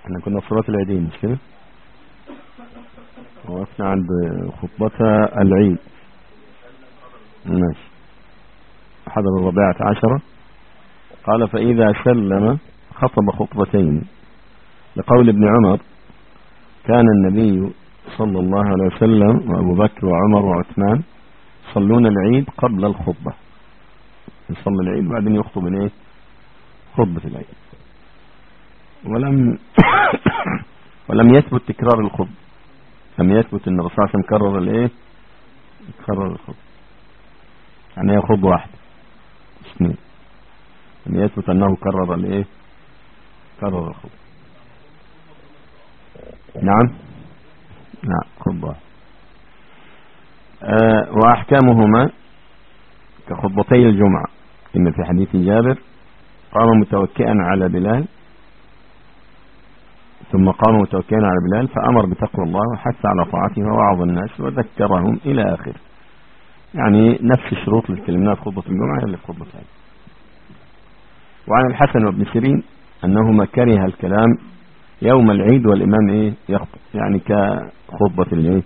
احنا كنا في صلاة العيدين مش كده وقفنا عند خطبتها العيد ماشي حضر الرابعة عشرة قال فإذا سلم خطب خطبتين لقول ابن عمر كان النبي صلى الله عليه وسلم وأبو بكر وعمر وعثمان يصلون العيد قبل الخطبة يصلي العيد بعدين يخطب الايه خطبة العيد ولم ولم يثبت تكرار الخطبة لم يثبت ان الرسول صلى الله عليه وسلم كرر الايه كرر الخطبة يعني هي خطبة واحدة اثنين لم يثبت انه كرر الايه كرر الخطبة نعم نعم خطبة واحدة أه وأحكامهما كخطبتي الجمعة إن في حديث جابر قام متوكئا على بلال ثم قام متوكئا على بلال فأمر بتقوى الله وحث على طاعته ووعظ الناس وذكرهم إلى آخر يعني نفس الشروط اللي اتكلمناها في خطبة الجمعة اللي في خطبة هذه وعن الحسن وابن سيرين أنهما كره الكلام يوم العيد والإمام إيه يخطب يعني كخطبة الإيه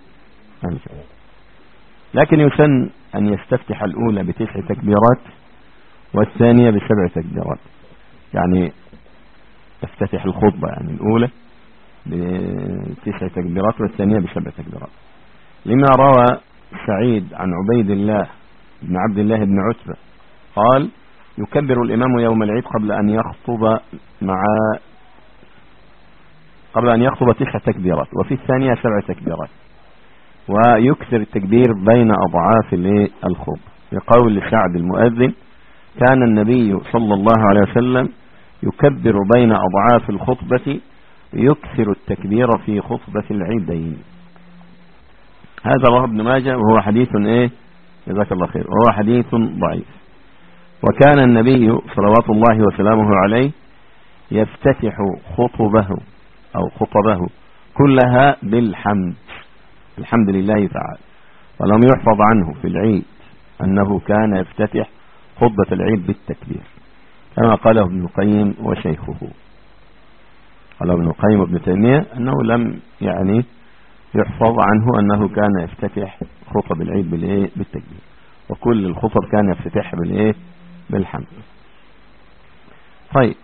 لكن يسن أن يستفتح الأولى بتسع تكبيرات والثانية بسبع تكبيرات يعني تفتتح الخطبة يعني الأولى بتسع تكبيرات والثانية بسبع تكبيرات لما روى سعيد عن عبيد الله بن عبد الله بن عتبة قال يكبر الإمام يوم العيد قبل أن يخطب مع قبل أن يخطب تسع تكبيرات وفي الثانية سبع تكبيرات ويكثر التكبير بين أضعاف الخطبة لقول سعد المؤذن كان النبي صلى الله عليه وسلم يكبر بين أضعاف الخطبة يكثر التكبير في خطبة العيدين هذا رواه ابن ماجه وهو حديث ايه جزاك الله خير وهو حديث ضعيف وكان النبي صلوات الله وسلامه عليه يفتتح خطبه أو خطبه كلها بالحمد الحمد لله تعالى ولم يحفظ عنه في العيد أنه كان يفتتح خطبة العيد بالتكبير كما قاله ابن القيم وشيخه قال ابن القيم وابن تيمية أنه لم يعني يحفظ عنه أنه كان يفتتح خطب العيد بالإيه بالتكبير وكل الخطب كان يفتتح بالإيه بالحمد طيب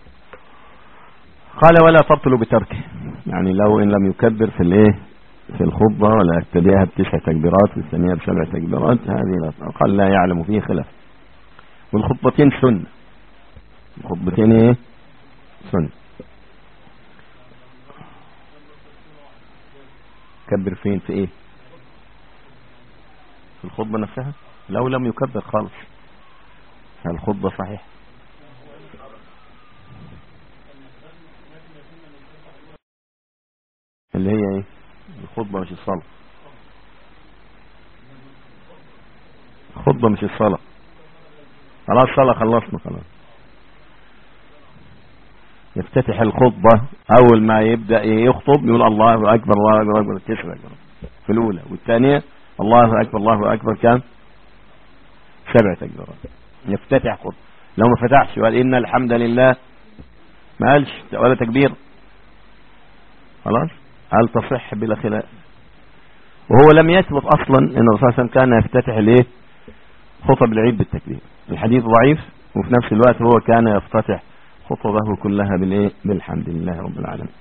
قال ولا تبطل بتركه يعني لو إن لم يكبر في الإيه في الخطبة ولا يبتديها بتسع تكبيرات والثانية بسبع تكبيرات هذه قال لا يعلم فيه خلاف والخطبتين سنة الخطبتين ايه سنة كبر فين في ايه في الخطبة نفسها لو لم يكبر خالص الخطبة صحيح اللي هي ايه الخطبة مش الصلاة الخطبة مش الصلاة خلاص صلاة خلصنا خلاص يفتتح الخطبة أول ما يبدأ يخطب يقول الله أكبر الله أكبر أكبر تسرع في الأولى والثانية الله أكبر الله أكبر كم سبع تكبيرات يفتتح خطبة لو ما فتحش وقال إن الحمد لله ما قالش ولا تكبير خلاص هل تصح بلا خلاف وهو لم يثبت اصلا ان الرسول صلى الله عليه وسلم كان يفتتح الايه خطب العيد بالتكبير الحديث ضعيف وفي نفس الوقت هو كان يفتتح خطبه كلها بالايه بالحمد لله رب العالمين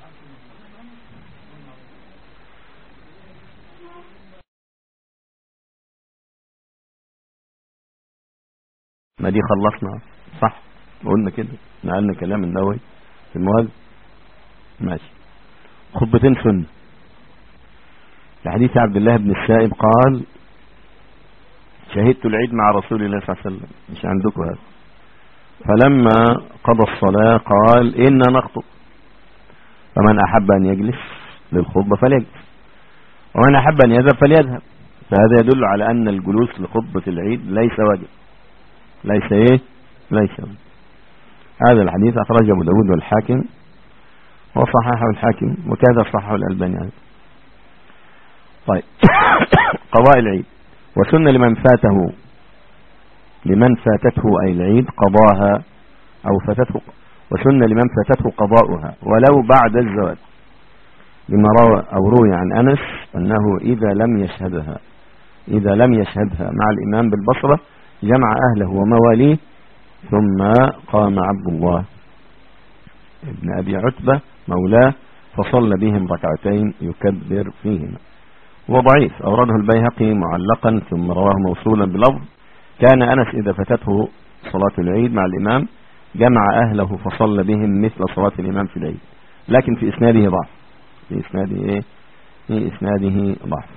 ما دي خلصنا صح قلنا كده نقلنا كلام النووي في المواد ماشي خطبتين سنة لحديث عبد الله بن السائب قال شهدت العيد مع رسول الله صلى الله عليه وسلم مش عندكم هذا فلما قضى الصلاة قال إنا نخطب فمن أحب أن يجلس للخطبة فليجلس ومن أحب أن يذهب فليذهب فهذا يدل على أن الجلوس لخطبة العيد ليس واجب ليس إيه ليس واجب هذا الحديث أخرجه أبو داود والحاكم وصححه الحاكم وكذا صححه الألباني يعني. طيب قضاء العيد وسن لمن فاته لمن فاتته أي العيد قضاها أو فاتته وسن لمن فاتته قضاؤها ولو بعد الزواج لما روى أو روي عن أنس أنه إذا لم يشهدها إذا لم يشهدها مع الإمام بالبصرة جمع أهله ومواليه ثم قام عبد الله ابن أبي عتبة مولاه فصلى بهم ركعتين يكبر فيهما وضعيف أورده البيهقي معلقا ثم رواه موصولا بلفظ كان أنس إذا فتته صلاة العيد مع الإمام جمع أهله فصلى بهم مثل صلاة الإمام في العيد لكن في إسناده ضعف في إسناده إيه في إسناده ضعف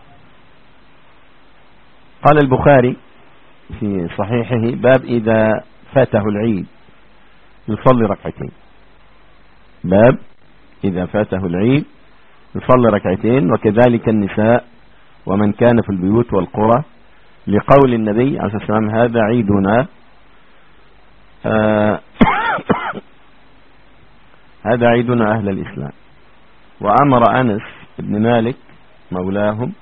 قال البخاري في صحيحه باب إذا فاته العيد يصلي ركعتين باب إذا فاته العيد يصلي ركعتين وكذلك النساء ومن كان في البيوت والقرى لقول النبي عليه الصلاة والسلام هذا عيدنا آه هذا عيدنا أهل الإسلام وأمر أنس بن مالك مولاهم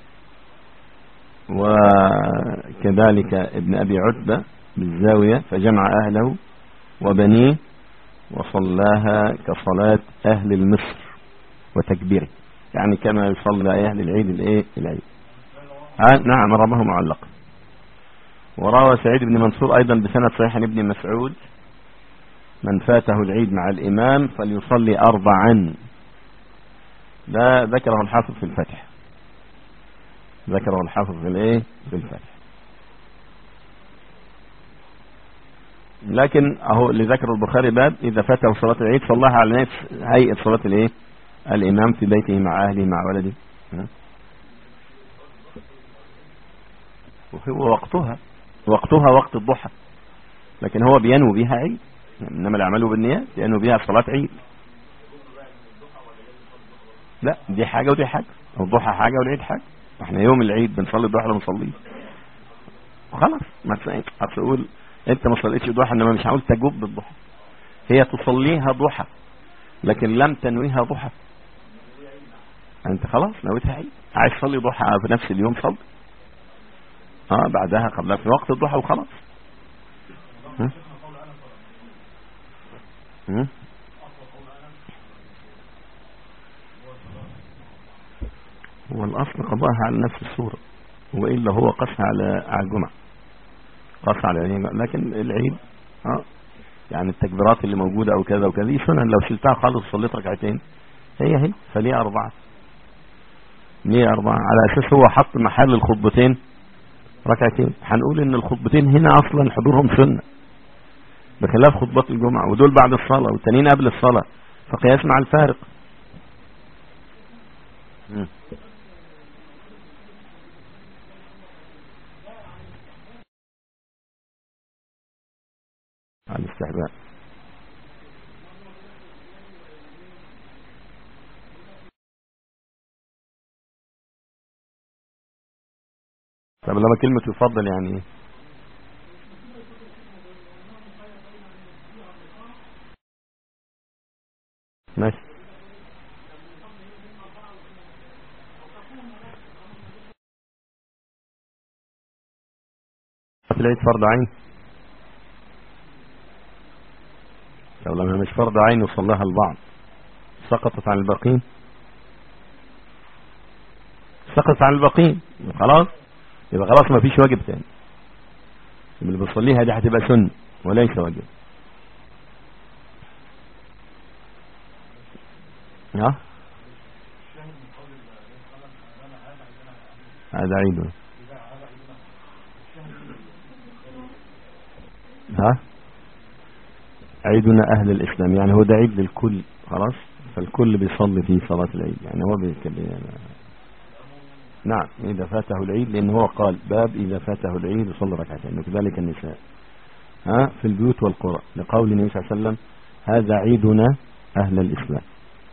وكذلك ابن أبي عتبة بالزاوية فجمع أهله وبنيه وصلاها كصلاة أهل المصر وتكبيره يعني كما يصلى أهل العيد الإيه العيد آه نعم رمه معلق وروى سعيد بن منصور أيضا بسند صحيح عن ابن مسعود من فاته العيد مع الإمام فليصلي أربعا لا ذكره الحافظ في الفتح ذكره الحافظ في الايه في الفتح لكن اهو اللي ذكر البخاري باب اذا فاته صلاه العيد صلاها على نفس هيئه صلاه الايه الامام في بيته مع اهله مع ولده وهو وقتها وقتها وقت الضحى لكن هو بينوي بها عيد انما الاعمال بالنيات ينوي بها صلاه عيد لا دي حاجه ودي حاجه الضحى حاجه والعيد حاجه احنا يوم العيد بنصلي الضحى ولا بنصليه خلاص ما تقول انت ما صليتش ضحى انما مش عاوز تجوب بالضحى هي تصليها ضحى لكن لم تنويها ضحى انت خلاص نويتها عيد عايز تصلي ضحى في نفس اليوم صلي اه بعدها قبلها في وقت الضحى وخلاص ها؟ ها؟ هو الأصل قضاها على نفس الصورة وإلا هو قصها على على الجمعة قص على العيد لكن العيد اه يعني التكبيرات اللي موجودة أو كذا وكذا دي سنن لو شلتها خالص وصليت ركعتين هي هي فليه أربعة ليه أربعة على أساس هو حط محل الخطبتين ركعتين هنقول إن الخطبتين هنا أصلا حضورهم سنة بخلاف خطبات الجمعة ودول بعد الصلاة والتانيين قبل الصلاة فقياس مع الفارق على الاستحباب طب لما كلمة يفضل يعني ايه ماشي العيد فرض عين لو لما مش فرض عين وصلها البعض سقطت عن الباقين سقطت عن الباقين خلاص يبقى خلاص ما فيش واجب تاني اللي بتصليها دي هتبقى سنة وليس واجب ها هذا عيد ها عيدنا أهل الإسلام يعني هو ده عيد للكل خلاص فالكل بيصلي فيه صلاة العيد يعني هو بي... نعم إذا فاته العيد لأن هو قال باب إذا فاته العيد يصلي ركعتين وكذلك النساء ها في البيوت والقرى لقول النبي صلى الله عليه وسلم هذا عيدنا أهل الإسلام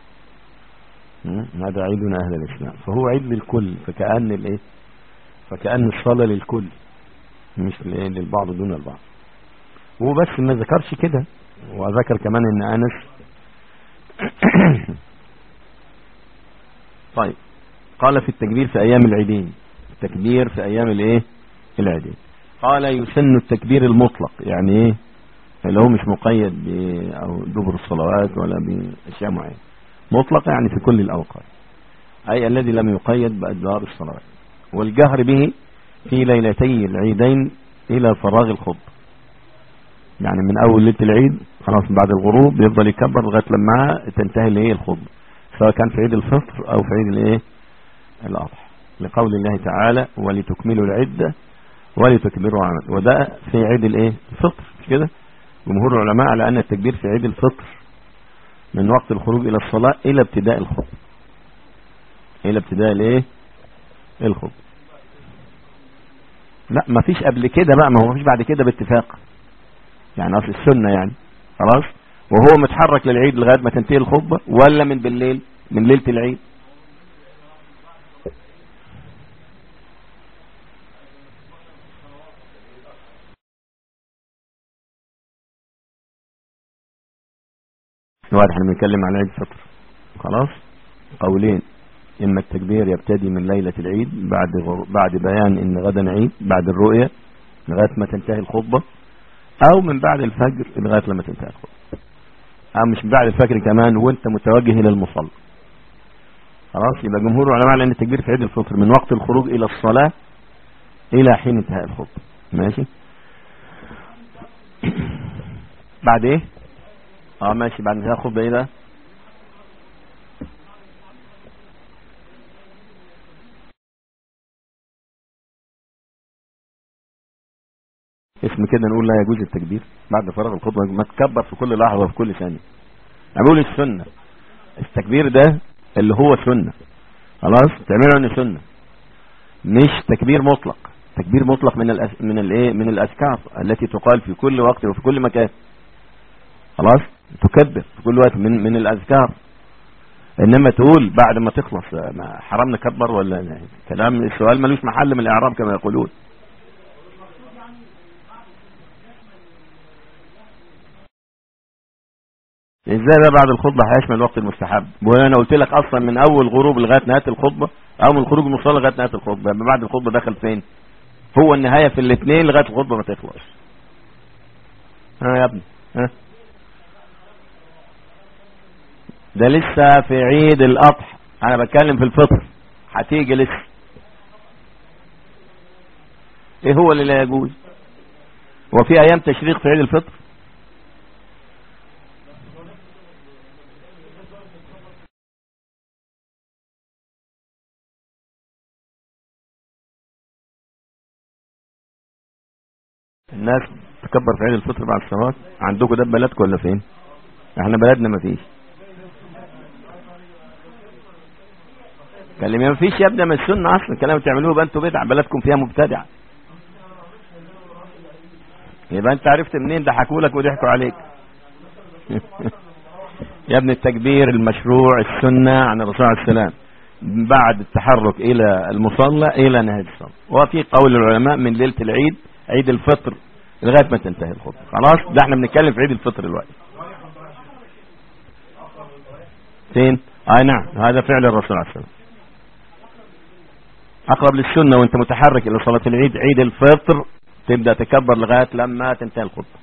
هذا عيدنا أهل الإسلام فهو عيد للكل فكأن الإيه فكأن الصلاة للكل مش للبعض دون البعض هو بس ما ذكرش كده وذكر كمان ان انس طيب قال في التكبير في ايام العيدين التكبير في ايام الايه العيدين قال يسن التكبير المطلق يعني ايه اللي هو مش مقيد ب أو دبر الصلوات ولا بأشياء معينة مطلق يعني في كل الأوقات أي الذي لم يقيد بأدبار الصلوات والجهر به في ليلتي العيدين إلى فراغ الخطبة يعني من أول ليلة العيد خلاص بعد الغروب بيفضل يكبر لغاية لما تنتهي الايه الخطبة سواء كان في عيد الفطر أو في عيد الايه الأضحى لقول الله تعالى ولتكملوا العدة ولتكبروا عمل وده في عيد الايه الفطر مش كده جمهور العلماء على أن التكبير في عيد الفطر من وقت الخروج إلى الصلاة إلى ابتداء الخطبة إلى ابتداء الايه الخطبة لا ما فيش قبل كده بقى ما هو فيش بعد كده باتفاق يعني اصل السنة يعني خلاص وهو متحرك للعيد لغاية ما تنتهي الخطبة ولا من بالليل من ليلة العيد واضح احنا بنتكلم عن عيد الفطر خلاص قولين اما التكبير يبتدي من ليلة العيد بعد غر... بعد بيان ان غدا عيد بعد الرؤية لغاية ما تنتهي الخطبة او من بعد الفجر لغاية لما تنتهي الخطبة او مش من بعد الفجر كمان وانت متوجه الى المصلى خلاص يبقى جمهور العلماء على ان التكبير في عيد الفطر من وقت الخروج الى الصلاة الى حين انتهاء الخطبة ماشي بعد ايه اه ماشي بعد انتهاء الخطبة ايه ده اسم كده نقول لا يجوز التكبير بعد فراغ الخطبة ما تكبر في كل لحظة في كل ثانية انا بقول السنة التكبير ده اللي هو سنة خلاص تعمله انه سنة مش تكبير مطلق تكبير مطلق من الأس... من الايه من الاذكار التي تقال في كل وقت وفي كل مكان خلاص تكبر في كل وقت من من الاذكار انما تقول بعد ما تخلص ما حرام نكبر ولا كلام السؤال ملوش محل من الاعراب كما يقولون ازاي بقى بعد الخطبه هيشمل الوقت المستحب وانا قلت لك اصلا من اول غروب لغايه نهايه الخطبه او من خروج المصلى لغايه نهايه الخطبه يبقى بعد الخطبه دخل فين هو النهايه في الاثنين لغايه الخطبه ما تخلص ها يا ابني ها ده لسه في عيد الاضحى انا بتكلم في الفطر هتيجي لسه ايه هو اللي لا يجوز وفي ايام تشريق في عيد الفطر الناس تكبر في عيد الفطر بعد الصلاه عندكم ده بلدكم ولا فين احنا بلدنا ما فيش كلمة ما فيش يا ابني من السنة اصلا الكلام بتعملوه يبقى انتوا بدع بلدكم فيها مبتدع يبقى انت عرفت منين ضحكوا لك وضحكوا عليك يا ابن التكبير المشروع السنة عن الرسول عليه السلام بعد التحرك الى المصلى الى نهاية الصلاة وفي قول العلماء من ليلة العيد عيد الفطر لغاية ما تنتهي الخطبة خلاص ده احنا بنتكلم في عيد الفطر دلوقتي فين اي نعم هذا فعل الرسول عليه السلام اقرب للسنة وانت متحرك الى صلاة العيد عيد الفطر تبدأ تكبر لغاية لما تنتهي الخطبة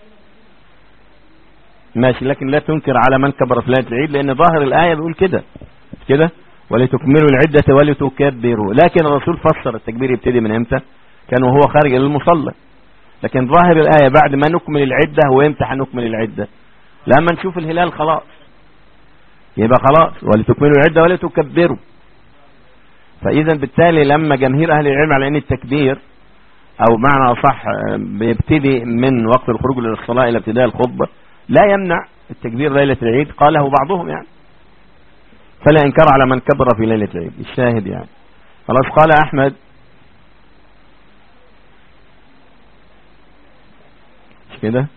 ماشي لكن لا تنكر على من كبر في ليلة العيد لان ظاهر الآية بيقول كده كده ولتكملوا العدة ولتكبروا لكن الرسول فسر التكبير يبتدي من امتى كان وهو خارج الى المصلى لكن ظاهر الآية بعد ما نكمل العدة هو امتى هنكمل العدة لما نشوف الهلال خلاص يبقى خلاص ولتكملوا العدة ولتكبروا فإذا بالتالي لما جماهير أهل العلم على أن التكبير أو معنى صح بيبتدي من وقت الخروج للصلاة إلى ابتداء الخطبة لا يمنع التكبير ليلة العيد قاله بعضهم يعني فلا إنكار على من كبر في ليلة العيد الشاهد يعني خلاص قال أحمد مش كده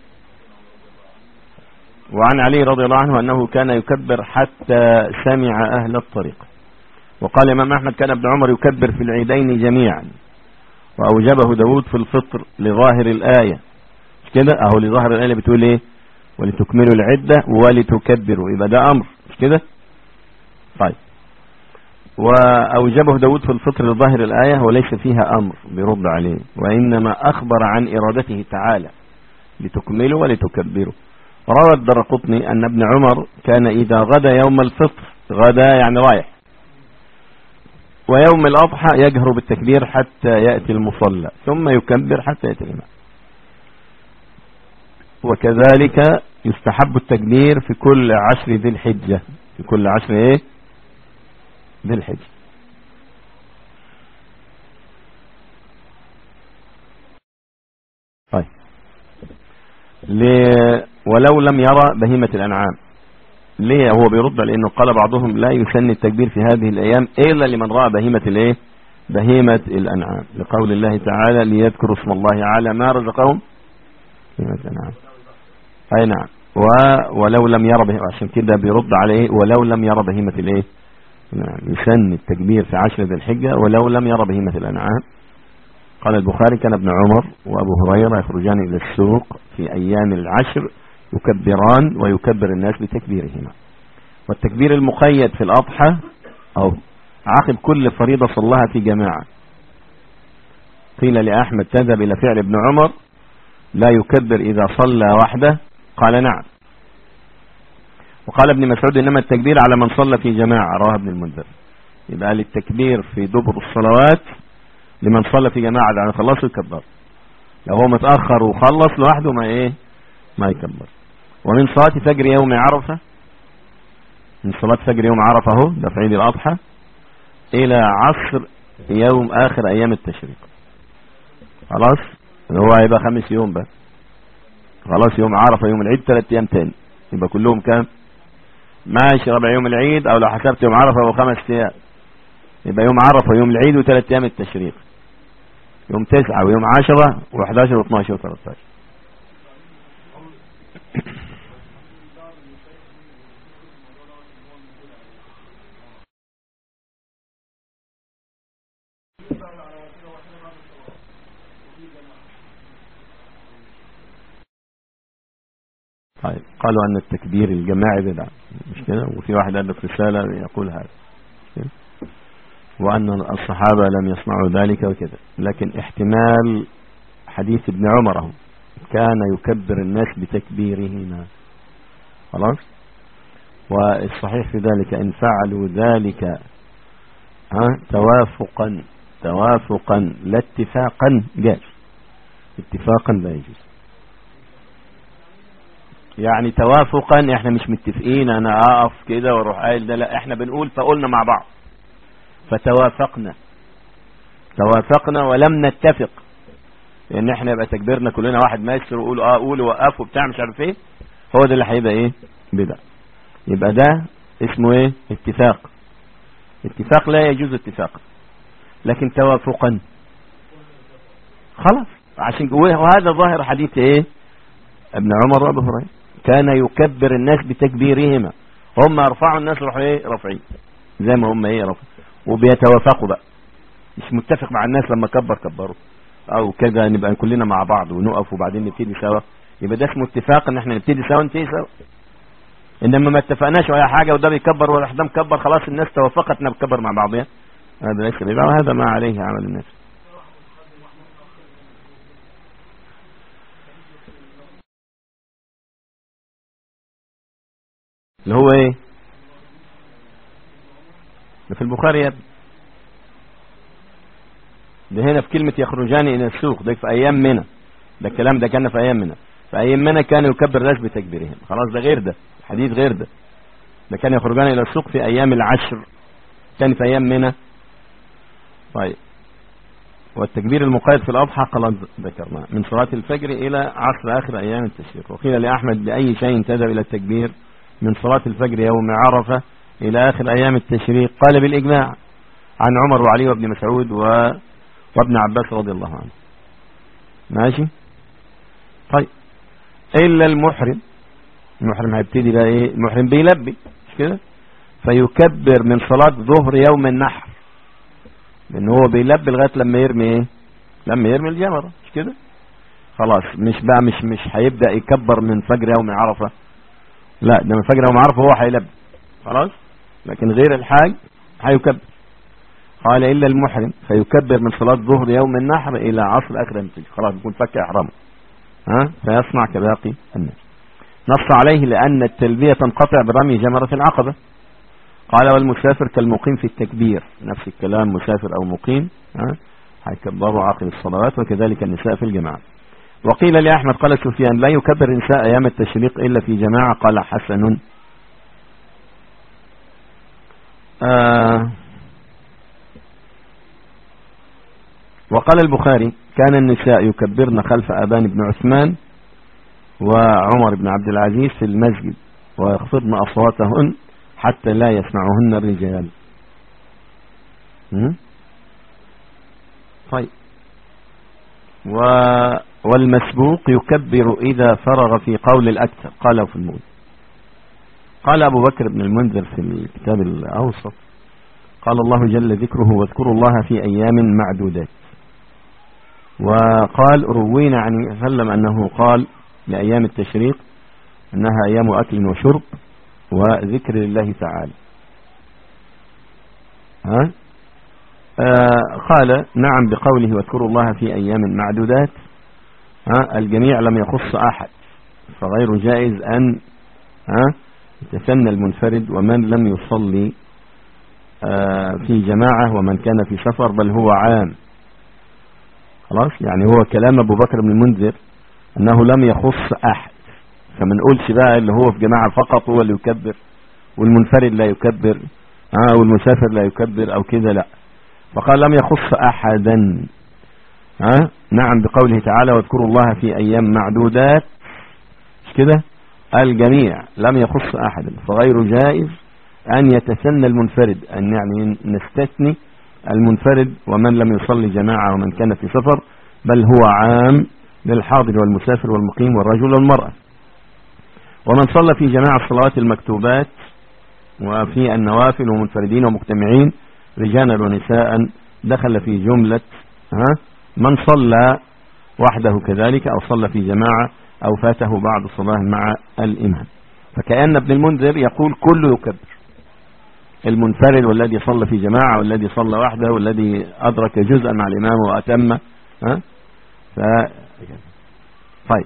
وعن علي رضي الله عنه أنه كان يكبر حتى سمع أهل الطريق وقال إمام أحمد كان ابن عمر يكبر في العيدين جميعا وأوجبه داود في الفطر لظاهر الآية مش كده أهو لظاهر الآية بتقول إيه ولتكملوا العدة ولتكبروا يبقى ده أمر مش كده طيب وأوجبه داود في الفطر لظاهر الآية وليس فيها أمر بيرد عليه وإنما أخبر عن إرادته تعالى لتكملوا ولتكبروا روى الدرقطني أن ابن عمر كان إذا غدا يوم الفطر غدا يعني رايح ويوم الأضحى يجهر بالتكبير حتى يأتي المصلى ثم يكبر حتى يأتي الإمام وكذلك يستحب التكبير في كل عشر ذي الحجة في كل عشر ايه ذي الحجة طيب ولو لم يرى بهيمة الأنعام ليه هو بيرد لأنه قال بعضهم لا يسن التكبير في هذه الأيام إلا لمن رأى بهيمة الايه بهيمة الأنعام لقول الله تعالى ليذكروا اسم الله على ما رزقهم بهيمة الأنعام أي نعم و ولو لم يرى بهيمة عشان كده بيرد عليه ولو لم يرى بهيمة الايه نعم يسن التكبير في عشر ذي الحجة ولو لم يرى بهيمة الأنعام قال البخاري كان ابن عمر وأبو هريرة يخرجان إلى السوق في أيام العشر يكبران ويكبر الناس بتكبيرهما والتكبير المقيد في الأضحى أو عقب كل فريضة صلاها في جماعة قيل لأحمد تذهب إلى فعل ابن عمر لا يكبر إذا صلى وحده قال نعم وقال ابن مسعود إنما التكبير على من صلى في جماعة رواه ابن المنذر يبقى للتكبير في دبر الصلوات لمن صلى في جماعة يعني خلصوا يكبر لو هو متأخر وخلص لوحده ما ايه ما يكبر ومن صلاة فجر يوم عرفة من صلاة فجر يوم عرفة اهو ده في عيد الأضحى إلى عصر يوم آخر أيام التشريق خلاص هو هيبقى خمس يوم بقى خلاص يوم عرفة يوم العيد ثلاث أيام تاني يبقى كلهم كام ماشي ربع يوم العيد أو لو حسبت يوم عرفة هو خمس أيام يبقى يوم عرفة يوم العيد وثلاث أيام التشريق يوم تسعة ويوم عشرة و11 و12 و13 طيب قالوا أن التكبير الجماعي بدعة مش كده وفي واحد ألف رسالة يقول هذا وأن الصحابة لم يصنعوا ذلك وكذا لكن احتمال حديث ابن عمر كان يكبر الناس بتكبيرهما خلاص والصحيح في ذلك إن فعلوا ذلك ها توافقا توافقا لا اتفاقا جاز اتفاقا لا يجوز يعني توافقا احنا مش متفقين انا اقف كده واروح قايل ده لا احنا بنقول فقلنا مع بعض فتوافقنا توافقنا ولم نتفق لان احنا يبقى تكبيرنا كلنا واحد ماستر وقول اه قول وقف وبتاع مش عارف ايه هو ده اللي هيبقى ايه بدع يبقى ده اسمه ايه اتفاق اتفاق لا يجوز اتفاق لكن توافقا خلاص عشان وهذا ظاهر حديث ايه ابن عمر وابو هريره كان يكبر الناس بتكبيرهما هم يرفعوا الناس يروحوا ايه رافعين زي ما هم ايه رفعوا وبيتوافقوا بقى مش متفق مع الناس لما كبر كبروا او كذا نبقى كلنا مع بعض ونقف وبعدين نبتدي سوا يبقى ده اسمه اتفاق ان احنا نبتدي سوا ننتهي سوا انما ما اتفقناش ولا حاجه وده بيكبر ولا ده مكبر خلاص الناس توافقت انها بتكبر مع بعضها هذا ليس بيبقى وهذا ما عليه عمل الناس اللي هو ايه ده في البخاري يا ابني ده هنا في كلمة يخرجان إلى السوق ده في أيام منى ده الكلام ده كان في أيام منى في أيام منى كان يكبر الناس بتكبيرهم خلاص ده غير ده حديث غير ده ده كان يخرجان إلى السوق في أيام العشر كان في أيام منى طيب والتكبير المقيد في الأضحى قال ذكرنا من صلاة الفجر إلى عصر آخر أيام التشريق وقيل لأحمد بأي شيء تذهب إلى التكبير من صلاة الفجر يوم عرفة إلى آخر أيام التشريق قال بالإجماع عن عمر وعلي وابن مسعود و... وابن عباس رضي الله عنه ماشي طيب إلا المحرم المحرم هيبتدي بقى إيه المحرم بيلبي مش كده فيكبر من صلاة ظهر يوم النحر لأن هو بيلبي لغاية لما يرمي إيه لما يرمي الجمرة مش كده خلاص مش بقى مش مش هيبدأ يكبر من فجر يوم عرفة لا ده من فجر يوم عرفة هو هيلبي خلاص لكن غير الحاج هيكبر قال إلا المحرم فيكبر من صلاة ظهر يوم النحر إلى عصر آخر الفجر خلاص بيكون فك إحرامه ها فيصنع كباقي الناس نص عليه لأن التلبية تنقطع برمي جمرة العقبة قال والمسافر كالمقيم في التكبير نفس الكلام مسافر أو مقيم ها هيكبروا عقل الصلوات وكذلك النساء في الجماعة وقيل لأحمد قال سفيان لا يكبر النساء أيام التشريق إلا في جماعة قال حسن آه وقال البخاري كان النساء يكبرن خلف أبان بن عثمان وعمر بن عبد العزيز في المسجد ويخفضن أصواتهن حتى لا يسمعهن الرجال طيب و والمسبوق يكبر إذا فرغ في قول الأكثر قاله في الموت قال أبو بكر بن المنذر في الكتاب الأوسط قال الله جل ذكره واذكروا الله في أيام معدودات وقال روينا عن وسلم أنه قال لأيام التشريق أنها أيام أكل وشرب وذكر لله تعالى ها آه قال نعم بقوله واذكروا الله في أيام معدودات ها الجميع لم يخص أحد فغير جائز أن ها يتسنى المنفرد ومن لم يصلي آه في جماعة ومن كان في سفر بل هو عام خلاص يعني هو كلام أبو بكر بن المنذر أنه لم يخص أحد فما نقولش بقى اللي هو في جماعة فقط هو اللي يكبر والمنفرد لا يكبر آه والمسافر لا يكبر أو كذا لا فقال لم يخص أحدا ها آه نعم بقوله تعالى واذكروا الله في أيام معدودات مش كده الجميع لم يخص أحدا فغير جائز أن يتسنى المنفرد أن يعني نستثني المنفرد ومن لم يصلي جماعة ومن كان في سفر بل هو عام للحاضر والمسافر والمقيم والرجل والمرأة ومن صلى في جماعة الصلوات المكتوبات وفي النوافل ومنفردين ومجتمعين رجالا ونساء دخل في جملة ها من صلى وحده كذلك أو صلى في جماعة أو فاته بعض الصلاة مع الإمام فكأن ابن المنذر يقول كله يكبر المنفرد والذي صلى في جماعة والذي صلى وحده والذي أدرك جزءا مع الإمام وأتم ها ف... طيب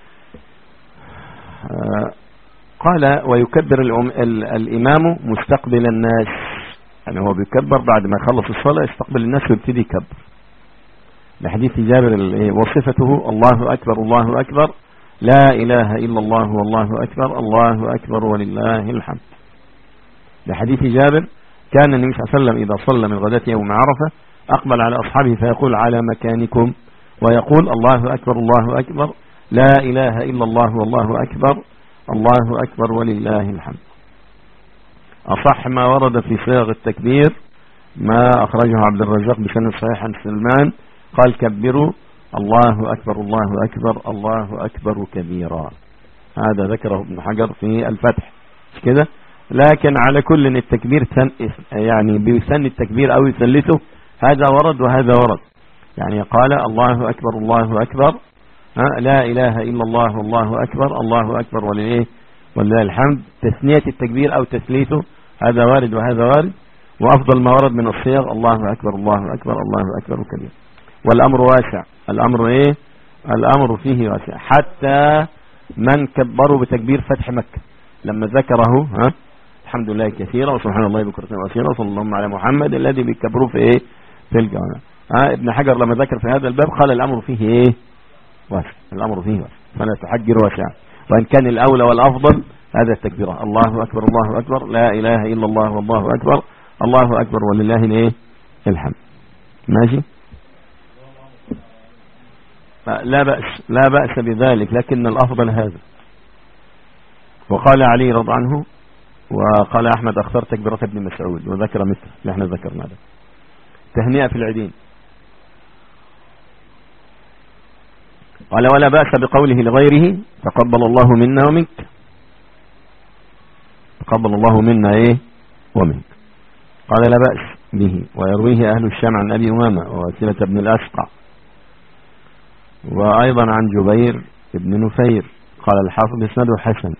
آه قال ويكبر الإمام مستقبل الناس يعني هو بيكبر بعد ما يخلص الصلاة يستقبل الناس ويبتدي يكبر لحديث جابر وصفته الله أكبر الله أكبر لا إله إلا الله والله أكبر الله أكبر ولله الحمد لحديث جابر كان النبي صلى الله عليه وسلم إذا صلى من غداة يوم عرفة أقبل على أصحابه فيقول على مكانكم ويقول الله أكبر الله أكبر لا إله إلا الله والله أكبر الله أكبر ولله الحمد أصح ما ورد في صيغ التكبير ما أخرجه عبد الرزاق بسند صحيح عن سلمان قال كبروا الله أكبر الله أكبر الله أكبر كبيرا هذا ذكره ابن حجر في الفتح مش كده لكن على كل ان التكبير يعني بيسن التكبير او يثلثه هذا ورد وهذا ورد يعني قال الله أكبر الله أكبر لا إله إلا الله والله أكبر الله أكبر ولله ولله الحمد تثنية التكبير أو تثليثه هذا وارد وهذا وارد وأفضل ما ورد من الصيغ الله أكبر الله أكبر الله أكبر كبير والأمر واسع الأمر إيه الأمر فيه واسع حتى من كبروا بتكبير فتح مكة لما ذكره ها الحمد لله كثيرا وسبحان الله بكرة وأصيلا وصلى الله على محمد الذي بيكبروه في إيه في الجامع ها ابن حجر لما ذكر في هذا الباب قال الأمر فيه إيه واسع الأمر فيه واسع فلا تحجر واسع وإن كان الأولى والأفضل هذا التكبير الله أكبر الله أكبر لا إله إلا الله والله أكبر الله أكبر ولله الإيه الحمد ماشي لا بأس لا بأس بذلك لكن الأفضل هذا وقال علي رضي عنه وقال أحمد اختار تكبيرة ابن مسعود وذكر مثل اللي احنا ذكرنا ده تهنئة في العيدين قال ولا بأس بقوله لغيره تقبل الله منا ومنك تقبل الله منا ايه ومنك قال لا بأس به ويرويه أهل الشام عن أبي أمامة ووسيلة بن الأسقع وأيضا عن جبير بن نفير قال الحافظ اسناده حسن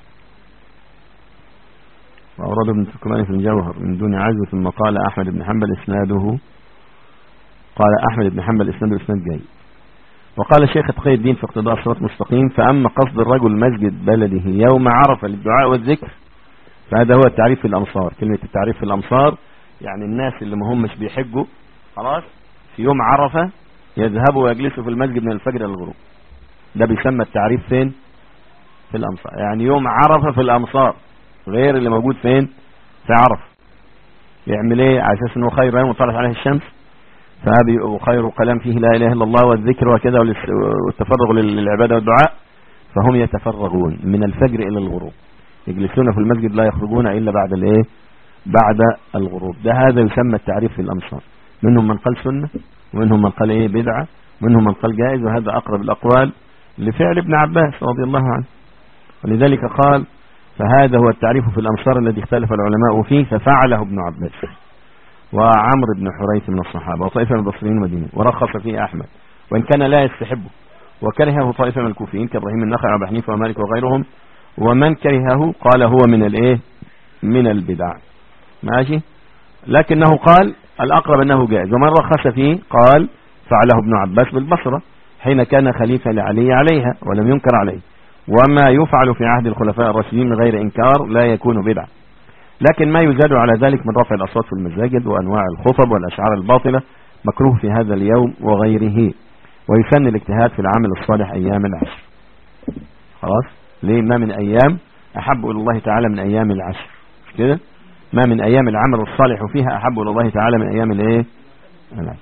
وأورد ابن تركمان في الجوهر من دون عزو ثم قال أحمد بن حنبل اسناده قال أحمد بن حنبل اسناده اسناد جيد وقال الشيخ تقي الدين في اقتضاء الصراط المستقيم فأما قصد الرجل مسجد بلده يوم عرفة للدعاء والذكر فهذا هو التعريف في الأمصار كلمة التعريف في الأمصار يعني الناس اللي ما همش بيحجوا خلاص في يوم عرفة يذهبوا ويجلسوا في المسجد من الفجر إلى الغروب ده بيسمى التعريف فين في الأمصار يعني يوم عرفة في الأمصار غير اللي موجود فين في عرفة يعمل ايه على اساس انه خير يوم طلعت عليه الشمس فهذا خير كلام فيه لا اله الا الله والذكر وكذا والتفرغ للعباده والدعاء فهم يتفرغون من الفجر الى الغروب يجلسون في المسجد لا يخرجون الا بعد الايه بعد الغروب ده هذا يسمى التعريف في الامصار منهم من قال سنه ومنهم من قال ايه بدعه ومنهم من قال جائز وهذا اقرب الاقوال لفعل ابن عباس رضي الله عنه ولذلك قال فهذا هو التعريف في الأمصار الذي اختلف العلماء فيه ففعله ابن عباس وعمر بن حريث من الصحابة وطائفة من البصريين المدينة ورخص فيه أحمد وإن كان لا يستحبه وكرهه طائفة من الكوفيين كإبراهيم النخعي وأبي حنيفة ومالك وغيرهم ومن كرهه قال هو من الايه من البدع ماشي لكنه قال الأقرب أنه جائز ومن رخص فيه قال فعله ابن عباس بالبصرة حين كان خليفة لعلي عليها ولم ينكر عليه وما يفعل في عهد الخلفاء الراشدين من غير إنكار لا يكون بدعة لكن ما يزاد على ذلك من رفع الأصوات في المساجد وأنواع الخطب والأشعار الباطلة مكروه في هذا اليوم وغيره ويسن الاجتهاد في العمل الصالح أيام العشر خلاص ليه ما من أيام أحب إلى الله تعالى من أيام العشر مش كده ما من أيام العمل الصالح فيها أحب إلى الله تعالى من أيام الإيه العشر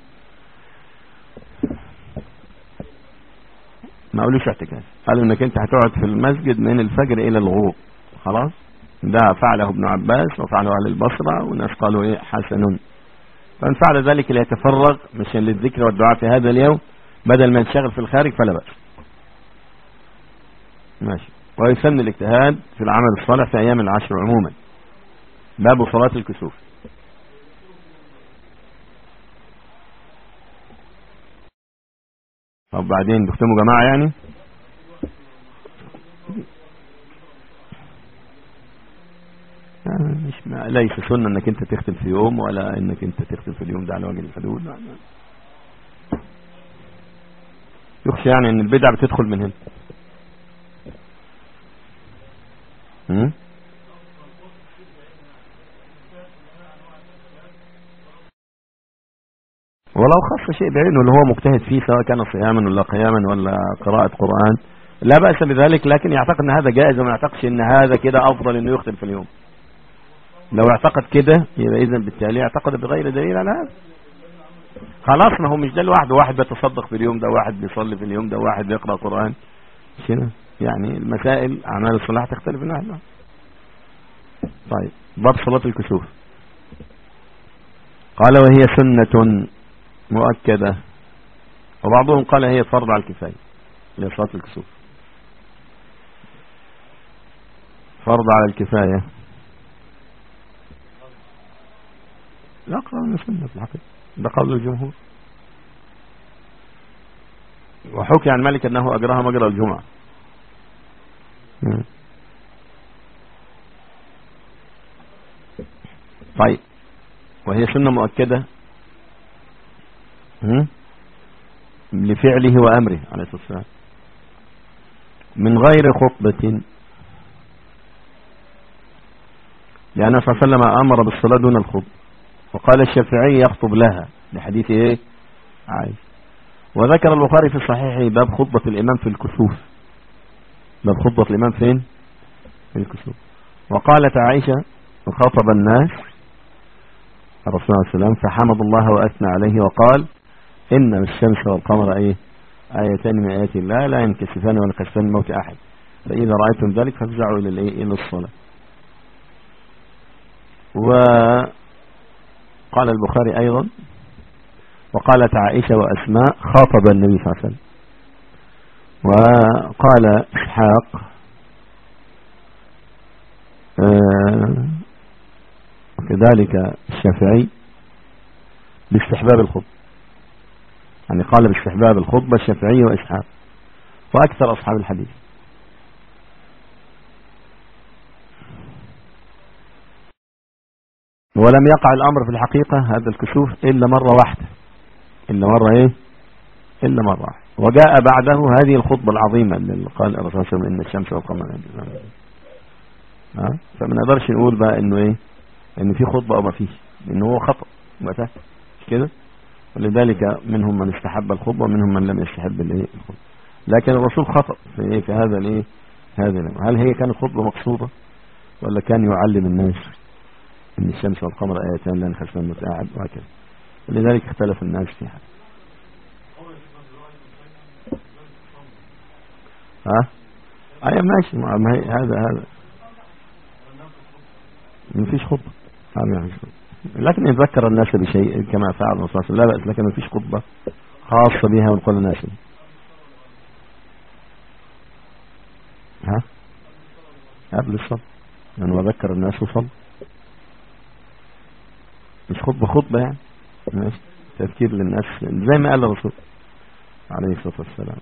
ما قالوش اعتكاف قالوا انك انت هتقعد في المسجد من الفجر الى الغروب خلاص ده فعله ابن عباس وفعله اهل البصرة وناس قالوا ايه حسن فان فعل ذلك ليتفرغ مش للذكر والدعاء في هذا اليوم بدل ما ينشغل في الخارج فلا بأس ماشي ويسن الاجتهاد في العمل الصالح في ايام العشر عموما باب صلاة الكسوف طب بعدين بيختموا جماعة يعني مش ما ليس سنة انك انت تختم في يوم ولا انك انت تختم في اليوم ده على وجه الحدود لا يخشى يعني ان البدع بتدخل من هنا ولو خص شيء بعينه اللي هو مجتهد فيه سواء كان صياما ولا قياما ولا قراءة قرآن لا بأس بذلك لكن يعتقد ان هذا جائز وما يعتقدش ان هذا كده افضل انه يختم في اليوم لو اعتقد كده يبقى اذا بالتالي اعتقد بغير دليل على هذا خلاص ما هو مش ده لوحده واحد بيتصدق في اليوم ده واحد بيصلي في اليوم ده واحد بيقرأ قرآن شنو يعني المسائل اعمال الصلاح تختلف من واحد طيب باب صلاة الكسوف قال وهي سنة مؤكدة وبعضهم قال هي فرض على الكفاية لصلاة الكسوف فرض على الكفاية لا قول سنة في الحقيقة ده قول الجمهور وحكي عن مالك أنه أجرها مجرى الجمعة طيب وهي سنة مؤكدة لفعله وأمره عليه الصلاة والسلام من غير خطبة لأن صلى الله عليه وسلم أمر بالصلاة دون الخطب وقال الشافعي يخطب لها لحديث إيه عايز وذكر البخاري في صحيحه باب خطبة الإمام في الكسوف باب خطبة الإمام فين في الكسوف وقالت عائشة وخاطب الناس الرسول عليه السلام فحمد الله وأثنى عليه وقال إن الشمس والقمر أيه آيتان من آيات الله لا ينكسفان ولا كسفان موت أحد فإذا رأيتم ذلك فافزعوا إلى الإيه إلى الصلاة وقال البخاري أيضا وقالت عائشة وأسماء خاطب النبي صلى الله عليه وسلم وقال إسحاق آه، كذلك الشافعي باستحباب الخطب يعني قال باستحباب الخطبة الشافعي وإسحاق وأكثر أصحاب الحديث ولم يقع الأمر في الحقيقة هذا الكسوف إلا مرة واحدة إلا مرة إيه إلا مرة واحدة وجاء بعده هذه الخطبة العظيمة اللي قال الرسول صلى الله عليه وسلم إن الشمس والقمر ها فما نقدرش نقول بقى إنه إيه إن في خطبة أو ما فيش لأنه هو خطأ مش كده ولذلك منهم من استحب الخطبة ومنهم من لم يستحب الايه الخطبة لكن الرسول خطأ في إيه في هذا الايه هذا هل هي كانت خطبة مقصودة ولا كان يعلم الناس ان الشمس والقمر ايتان لا نخشى المتقاعد وهكذا لذلك اختلف الناس في هذا ها اي ماشي ما هي هذا هذا ما فيش خطبه هذا لكن يذكر الناس بشيء كما فعل الرسول صلى الله عليه وسلم لا بأس لكن ما فيش خطبه خاصه بها ونقول الناس ها قبل الصلاة يعني وذكر الناس وصل مش خطبة خطبة يعني ماشي تذكير للناس زي ما قال الرسول عليه الصلاة والسلام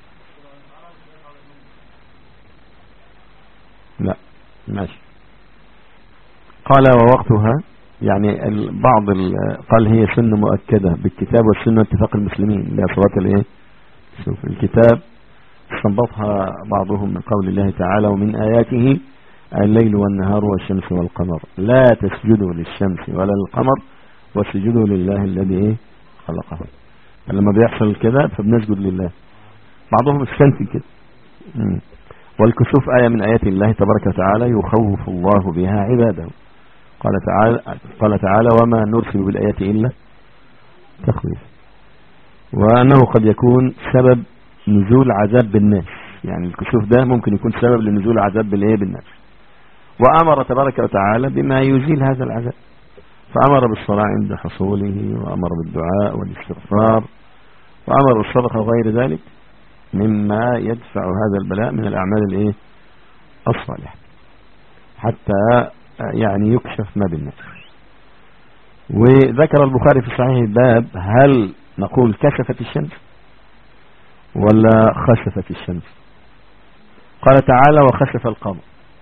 لا ماشي قال ووقتها يعني بعض قال هي سنة مؤكدة بالكتاب والسنة اتفاق المسلمين اللي صلاة الايه شوف الكتاب استنبطها بعضهم من قول الله تعالى ومن آياته الليل والنهار والشمس والقمر لا تسجدوا للشمس ولا للقمر واسجدوا لله الذي ايه خلقه لما بيحصل كده فبنسجد لله بعضهم استنتج كده والكسوف آية من آيات الله تبارك وتعالى يخوف الله بها عباده قال تعالى قال تعالى وما نرسل بالآيات إلا تخويف وأنه قد يكون سبب نزول عذاب بالناس يعني الكسوف ده ممكن يكون سبب لنزول عذاب بالايه بالناس وأمر تبارك وتعالى بما يزيل هذا العذاب فأمر بالصلاة عند حصوله وأمر بالدعاء والاستغفار وأمر بالصدقة وغير ذلك مما يدفع هذا البلاء من الأعمال الايه الصالحة حتى يعني يكشف ما بالناس وذكر البخاري في صحيح الباب هل نقول كشفت الشمس ولا خسفت الشمس قال تعالى وخسف القمر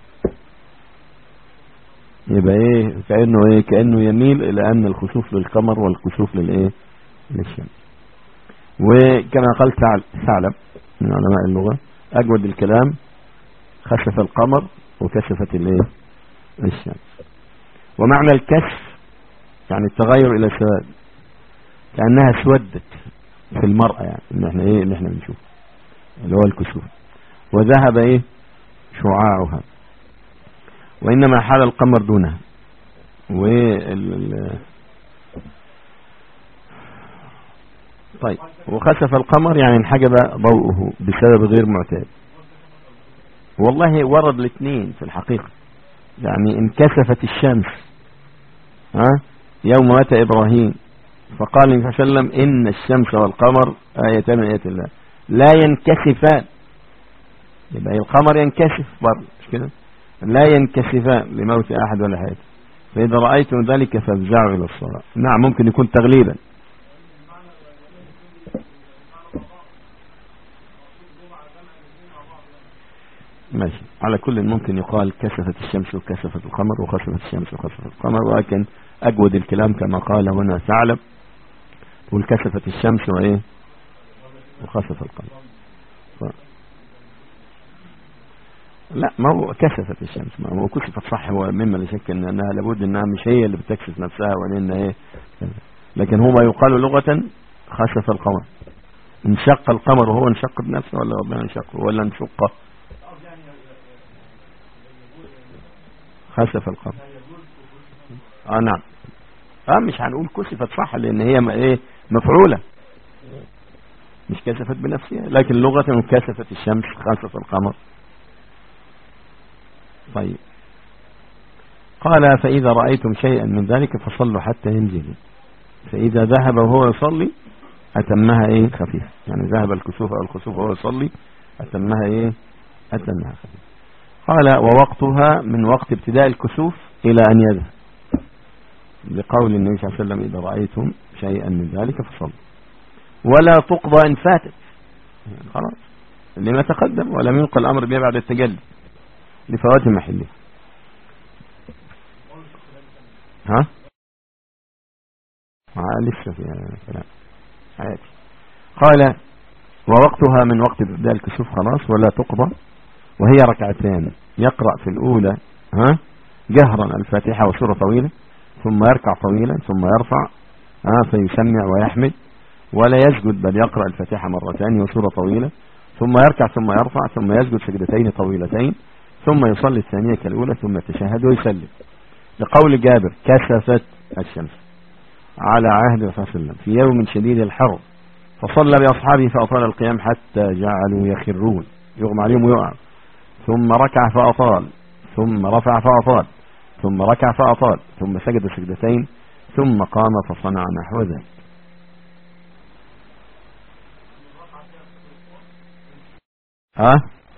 يبقى ايه كأنه ايه كأنه يميل الى ان الخسوف للقمر والكسوف للايه للشمس وكما قال ثعلب من علماء اللغة اجود الكلام خسف القمر وكشفت الايه الشمس ومعنى الكشف يعني التغير الى سواد كأنها سودت في المرأة يعني ان احنا ايه اللي احنا بنشوف اللي هو الكسوف وذهب ايه شعاعها وانما حال القمر دونها وال طيب وخسف القمر يعني انحجب ضوءه بسبب غير معتاد والله ورد الاثنين في الحقيقة يعني انكسفت الشمس ها يوم مات ابراهيم فقال النبي صلى الله عليه وسلم إن الشمس والقمر آيتان من آيات الله لا ينكسفان يبقى القمر ينكسف برضه مش كده لا ينكسفان لموت أحد ولا حياته فإذا رأيتم ذلك فافزعوا إلى الصلاة نعم ممكن يكون تغليبا ماشي على كل ممكن يقال كسفت الشمس وكسفت القمر وخسفت الشمس وخسفت القمر ولكن أجود الكلام كما قال هنا ثعلب وانكسفت الشمس وايه وخسف القمر ف... لا ما هو كسفت الشمس ما هو كسفت صح هو مما لا شك انها لابد انها مش هي اللي بتكسف نفسها وان ايه لكن هو ما يقال لغة خسف القمر انشق القمر وهو انشق بنفسه ولا ربنا انشقه ولا انشقه خسف القمر اه نعم اه مش هنقول كسفت صح لان هي ايه مفعولة مش كسفت بنفسها لكن لغة كسفت الشمس خسف القمر طيب قال فإذا رأيتم شيئا من ذلك فصلوا حتى ينزل فإذا ذهب وهو يصلي أتمها إيه خفيف يعني ذهب الكسوف أو الكسوف وهو يصلي أتمها إيه أتمها خفيف قال ووقتها من وقت ابتداء الكسوف إلى أن يذهب لقول النبي صلى الله عليه وسلم إذا رأيتم شيئا من ذلك فصلوا ولا تقضى إن فاتت خلاص لما تقدم ولم ينقل الأمر بها بعد التجلي لفوات محله ها آه لسه في كلام حياتي قال ووقتها من وقت ابتداء الكسوف خلاص ولا تقضى وهي ركعتان يقرأ في الأولى ها جهرا الفاتحة وسورة طويلة ثم يركع طويلا ثم يرفع ها فيسمع ويحمد ولا يسجد بل يقرأ الفاتحة مرتين وسورة طويلة ثم يركع ثم يرفع ثم يسجد سجدتين طويلتين ثم يصلي الثانية كالأولى ثم يتشهد ويسلم لقول جابر كسفت الشمس على عهد الرسول صلى الله عليه وسلم في يوم شديد الحر فصلى بأصحابه فأطال القيام حتى جعلوا يخرون يغمى عليهم ويقع ثم ركع فأطال ثم رفع فأطال ثم ركع فأطال ثم سجد سجدتين ثم قام فصنع نحو ذلك ها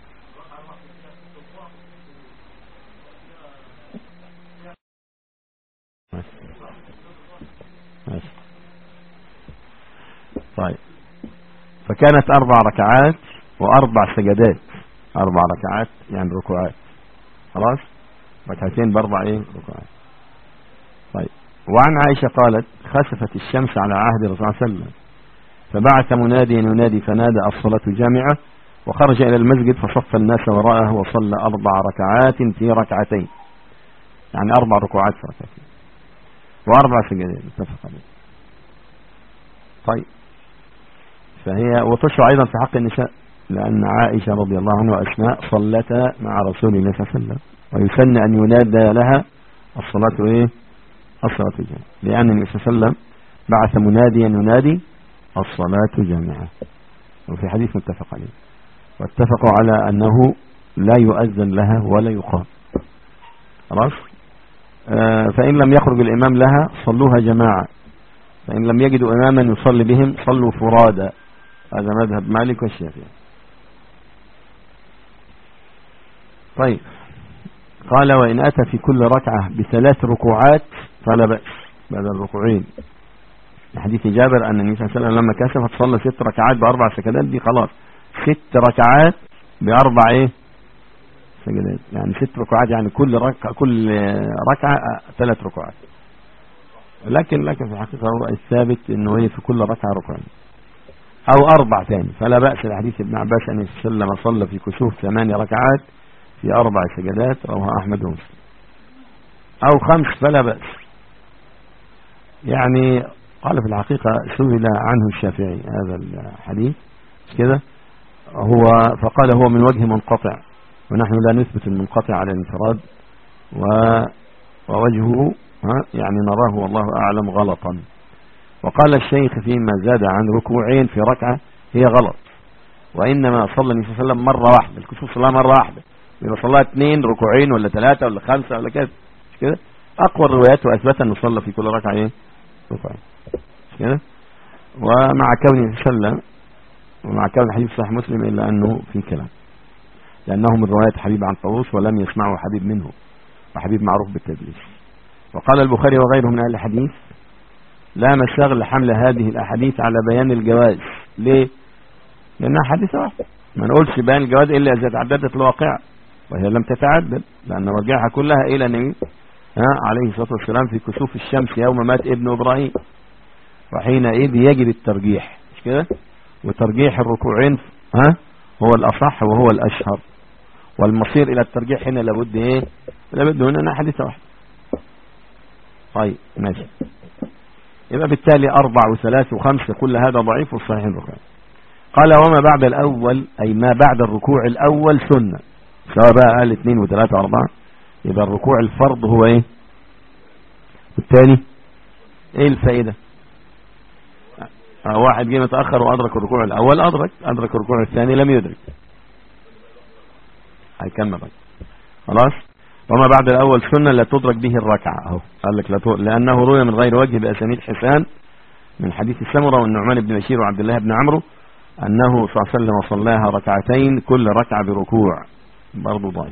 طيب فكانت أربع ركعات وأربع سجدات أربع ركعات يعني ركوعات خلاص ركعتين بأربع إيه ركوعات طيب وعن عائشة قالت خسفت الشمس على عهد الرسول صلى الله عليه وسلم فبعث مناديا ينادي فنادى الصلاة جامعة وخرج إلى المسجد فصف الناس وراءه وصلى أربع ركعات في ركعتين يعني أربع ركوعات في ركعتين وأربع سجدات متفق عليه طيب فهي وتشرع أيضا في حق النساء لأن عائشة رضي الله عنها وأسماء صلتا مع رسول الله صلى الله عليه وسلم ويسن أن ينادى لها الصلاة إيه الصلاة جامعة لأن النبي صلى الله عليه وسلم بعث مناديا ينادي الصلاة جامعة وفي حديث متفق عليه واتفقوا على أنه لا يؤذن لها ولا يقام خلاص آه فإن لم يخرج الإمام لها صلوها جماعة فإن لم يجدوا إماما يصلي بهم صلوا فرادا هذا مذهب مالك والشافعي طيب قال وإن أتى في كل ركعة بثلاث ركوعات فلا بأس بعد الركوعين حديث جابر أن النبي صلى الله عليه وسلم لما كسفت صلى ست ركعات بأربع سجدات دي خلاص ست ركعات بأربع إيه سجدات يعني ست ركعات يعني كل ركعة كل ركعة ثلاث ركعات لكن لكن في الحقيقة هو الثابت انه هي في كل ركعة ركعين او اربع ثاني فلا بأس لحديث ابن عباس ان وسلم صلى في كسوف ثمانية ركعات في اربع سجدات رواه احمد ومسلم او خمس فلا بأس يعني قال في الحقيقة سئل عنه الشافعي هذا الحديث كده هو فقال هو من وجه منقطع ونحن لا نثبت المنقطع على الانفراد ووجهه يعني نراه والله أعلم غلطا وقال الشيخ فيما زاد عن ركوعين في ركعة هي غلط وإنما صلى النبي صلى الله عليه وسلم مرة واحدة الكسوف صلى مرة واحدة إذا صلى اثنين ركوعين ولا ثلاثة ولا خمسة ولا كذا مش كده أقوى الروايات وأثبت أنه صلى في كل ركعة إيه ركوعين مش كده ومع كونه صلى الله عليه وسلم ومع كون الحديث صحيح مسلم إلا أنه في كلام لأنه من رواية حبيب عن طاووس ولم يسمعه حبيب منه وحبيب معروف بالتدليس وقال البخاري وغيره من أهل الحديث لا مشاغل لحمل هذه الأحاديث على بيان الجواز ليه؟ لأنها حادثة واحدة ما نقولش بيان الجواز إلا إذا تعددت الواقع وهي لم تتعدد لأن رجعها كلها إلى النبي عليه الصلاة والسلام في كسوف الشمس يوم مات ابن إبراهيم وحينئذ يجب الترجيح مش كده وترجيح الركوعين ها هو الأصح وهو الأشهر والمصير إلى الترجيح هنا لابد إيه لابد هنا حديثة واحدة طيب ماشي يبقى بالتالي أربع وثلاث وخمسة كل هذا ضعيف والصحيح الركوع قال وما بعد الأول أي ما بعد الركوع الأول سنة سواء بقى قال اثنين وثلاثة وأربعة يبقى الركوع الفرض هو إيه الثاني إيه الفائدة واحد جه متأخر وأدرك الركوع الأول أدرك أدرك الركوع الثاني لم يدرك هيكمل بقى خلاص وما بعد الأول سنة لا تدرك به الركعة أهو قال لك لا لأنه روي من غير وجه بأسانيد حسان من حديث السمرة والنعمان بن بشير وعبد الله بن عمرو أنه صلى الله عليه وسلم صلاها ركعتين كل ركعة بركوع برضه ضعيف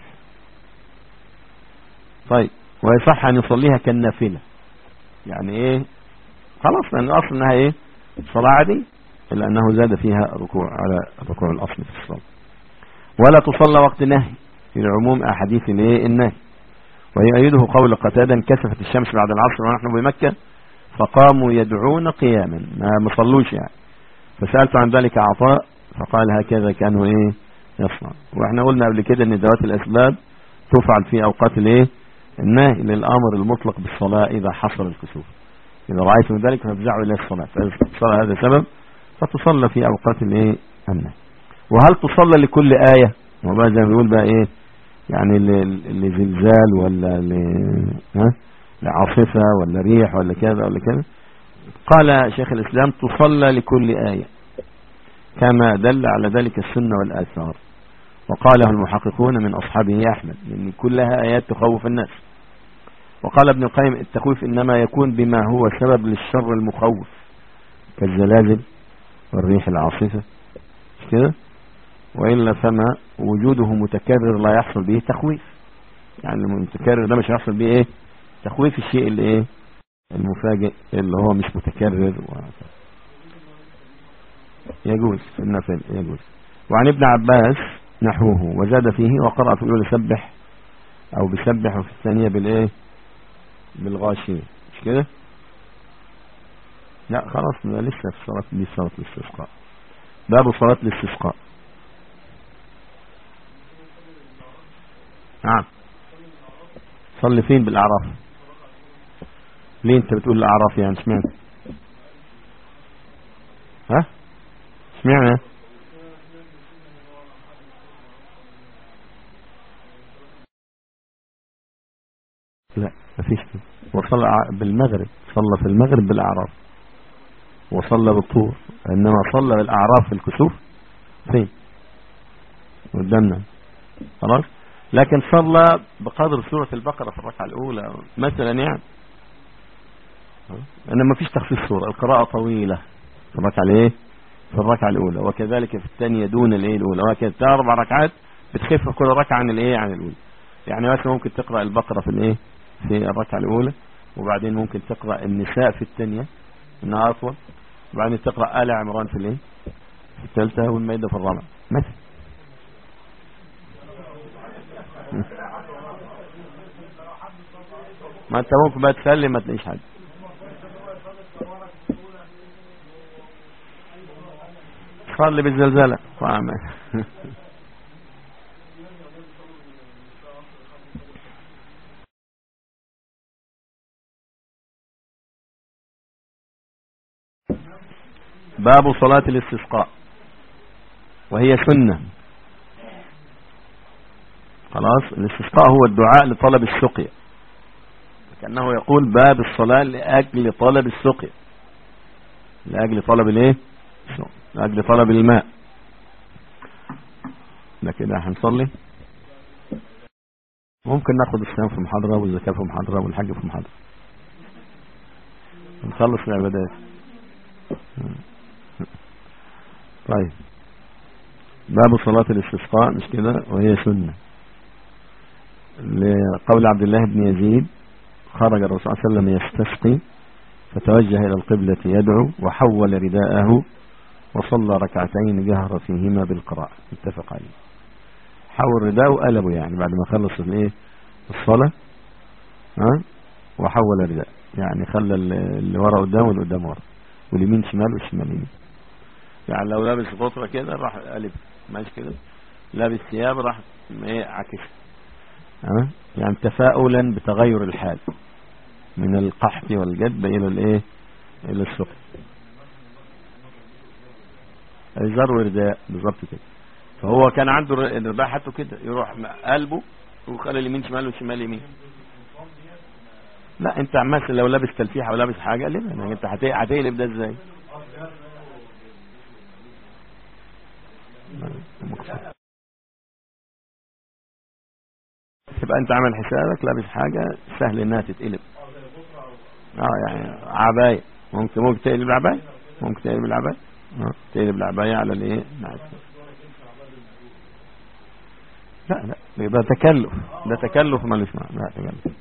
طيب ويصح أن يصليها كالنافلة يعني إيه خلاص لأن الأصل أنها إيه صلاة عادية إلا أنه زاد فيها ركوع على الركوع الأصلي في الصلاة ولا تصلى وقت نهي في العموم أحاديث الايه النهي ويؤيده قول قتادا انكسفت الشمس بعد العصر ونحن بمكة فقاموا يدعون قياما ما مصلوش يعني فسألت عن ذلك عطاء فقال هكذا كانوا ايه يصنع واحنا قلنا قبل كده ان ذوات الاسباب تفعل في اوقات الايه النهي للامر المطلق بالصلاة اذا حصل الكسوف اذا رأيتم ذلك فافزعوا الى الصلاة فالصلاة هذا سبب فتصلى في اوقات الايه النهي وهل تصلى لكل آية وبقى زي ما بيقول بقى ايه يعني لزلزال ولا ل ها لعاصفة ولا ريح ولا كذا ولا كذا قال شيخ الإسلام تصلى لكل آية كما دل على ذلك السنة والآثار وقاله المحققون من أصحابه أحمد لأن كلها آيات تخوف الناس وقال ابن القيم التخويف إنما يكون بما هو سبب للشر المخوف كالزلازل والريح العاصفة مش كده وإلا فما وجوده متكرر لا يحصل به تخويف يعني المتكرر ده مش هيحصل به ايه تخويف الشيء اللي ايه المفاجئ اللي هو مش متكرر يجوز في النفل يجوز وعن ابن عباس نحوه وزاد فيه وقرأ في الأولى سبح أو بسبح وفي الثانية بالإيه بالغاشية مش كده لا خلاص لسه في صلاة دي صلاة الاستسقاء باب صلاة الاستسقاء نعم صلي فين بالأعراف ليه انت بتقول الأعراف يعني سمعت ها سمعنا لا مفيش وصلى بالمغرب صلى في المغرب بالأعراف وصلى بالطور إنما صلى بالأعراف في الكسوف فين قدامنا خلاص لكن صلى بقدر سورة البقرة في الركعة الأولى مثلا يعني أنا ما فيش تخفيف سورة القراءة طويلة في الركعة الإيه في الركعة الأولى وكذلك في الثانية دون الإيه الأولى وهكذا أربع ركعات بتخف كل ركعة عن الإيه عن الأولى يعني مثلا ممكن تقرأ البقرة في الإيه في الركعة الأولى وبعدين ممكن تقرأ النساء في الثانية إنها أطول وبعدين تقرأ آل عمران في الإيه في الثالثة والمائدة في الرابعة مثلا ما انت ممكن بقى تسلم ما تلاقيش حاجه صلي بالزلزلة وعمل باب صلاة الاستسقاء وهي سنة خلاص الاستسقاء هو الدعاء لطلب السقيا كأنه يقول باب الصلاة لأجل طلب السقيا لأجل طلب الايه لأجل طلب الماء ده كده هنصلي ممكن ناخد الصيام في محاضرة والزكاة في محاضرة والحج في محاضرة نخلص العبادات طيب باب صلاة الاستسقاء مش كده وهي سنة لقول عبد الله بن يزيد خرج الرسول صلى الله عليه وسلم يستسقي فتوجه إلى القبلة يدعو وحول رداءه وصلى ركعتين جهر فيهما بالقراءة اتفق عليه حول رداءه وقلبه يعني بعد ما خلص الايه الصلاة ها وحول رداء يعني خلى اللي ورا قدام واللي قدام ورا واليمين شمال والشمال يمين يعني لو لابس غطرة كده راح قلب ماشي كده لابس ثياب راح ايه عكسها ها يعني تفاؤلا بتغير الحال من القحط والجدب الى الايه الى السقي الزر ورداء بالظبط كده فهو كان عنده الرداء حتى كده يروح قلبه وخلي اليمين شمال والشمال يمين لا انت مثلا لو لابس تلفيحه ولابس حاجه ليه يعني انت هتقلب ده ازاي تبقى انت عامل حسابك لابس حاجة سهل انها تتقلب اه يعني عباية ممكن ممكن تقلب العباية ممكن تقلب العباية اه تقلب العباية على الايه نعم لا لا ده تكلف ده تكلف مالوش معنى لا تكلف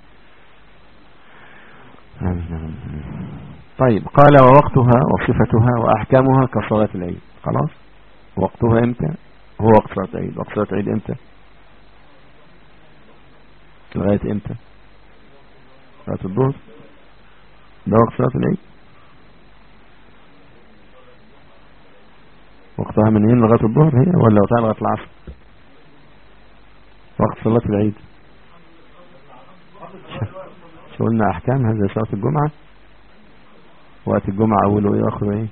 طيب قال ووقتها وصفتها واحكامها كصلاة العيد خلاص وقتها امتى هو وقت صلاة العيد وقت صلاة العيد امتى لغاية امتى صلاة الظهر ده وقت صلاة العيد وقت وقتها من هنا لغاية الظهر هي ولا وقتها لغاية العصر وقت صلاة العيد شو قلنا احكام هذا صلاة الجمعة وقت الجمعة اوله ايه واخره ايه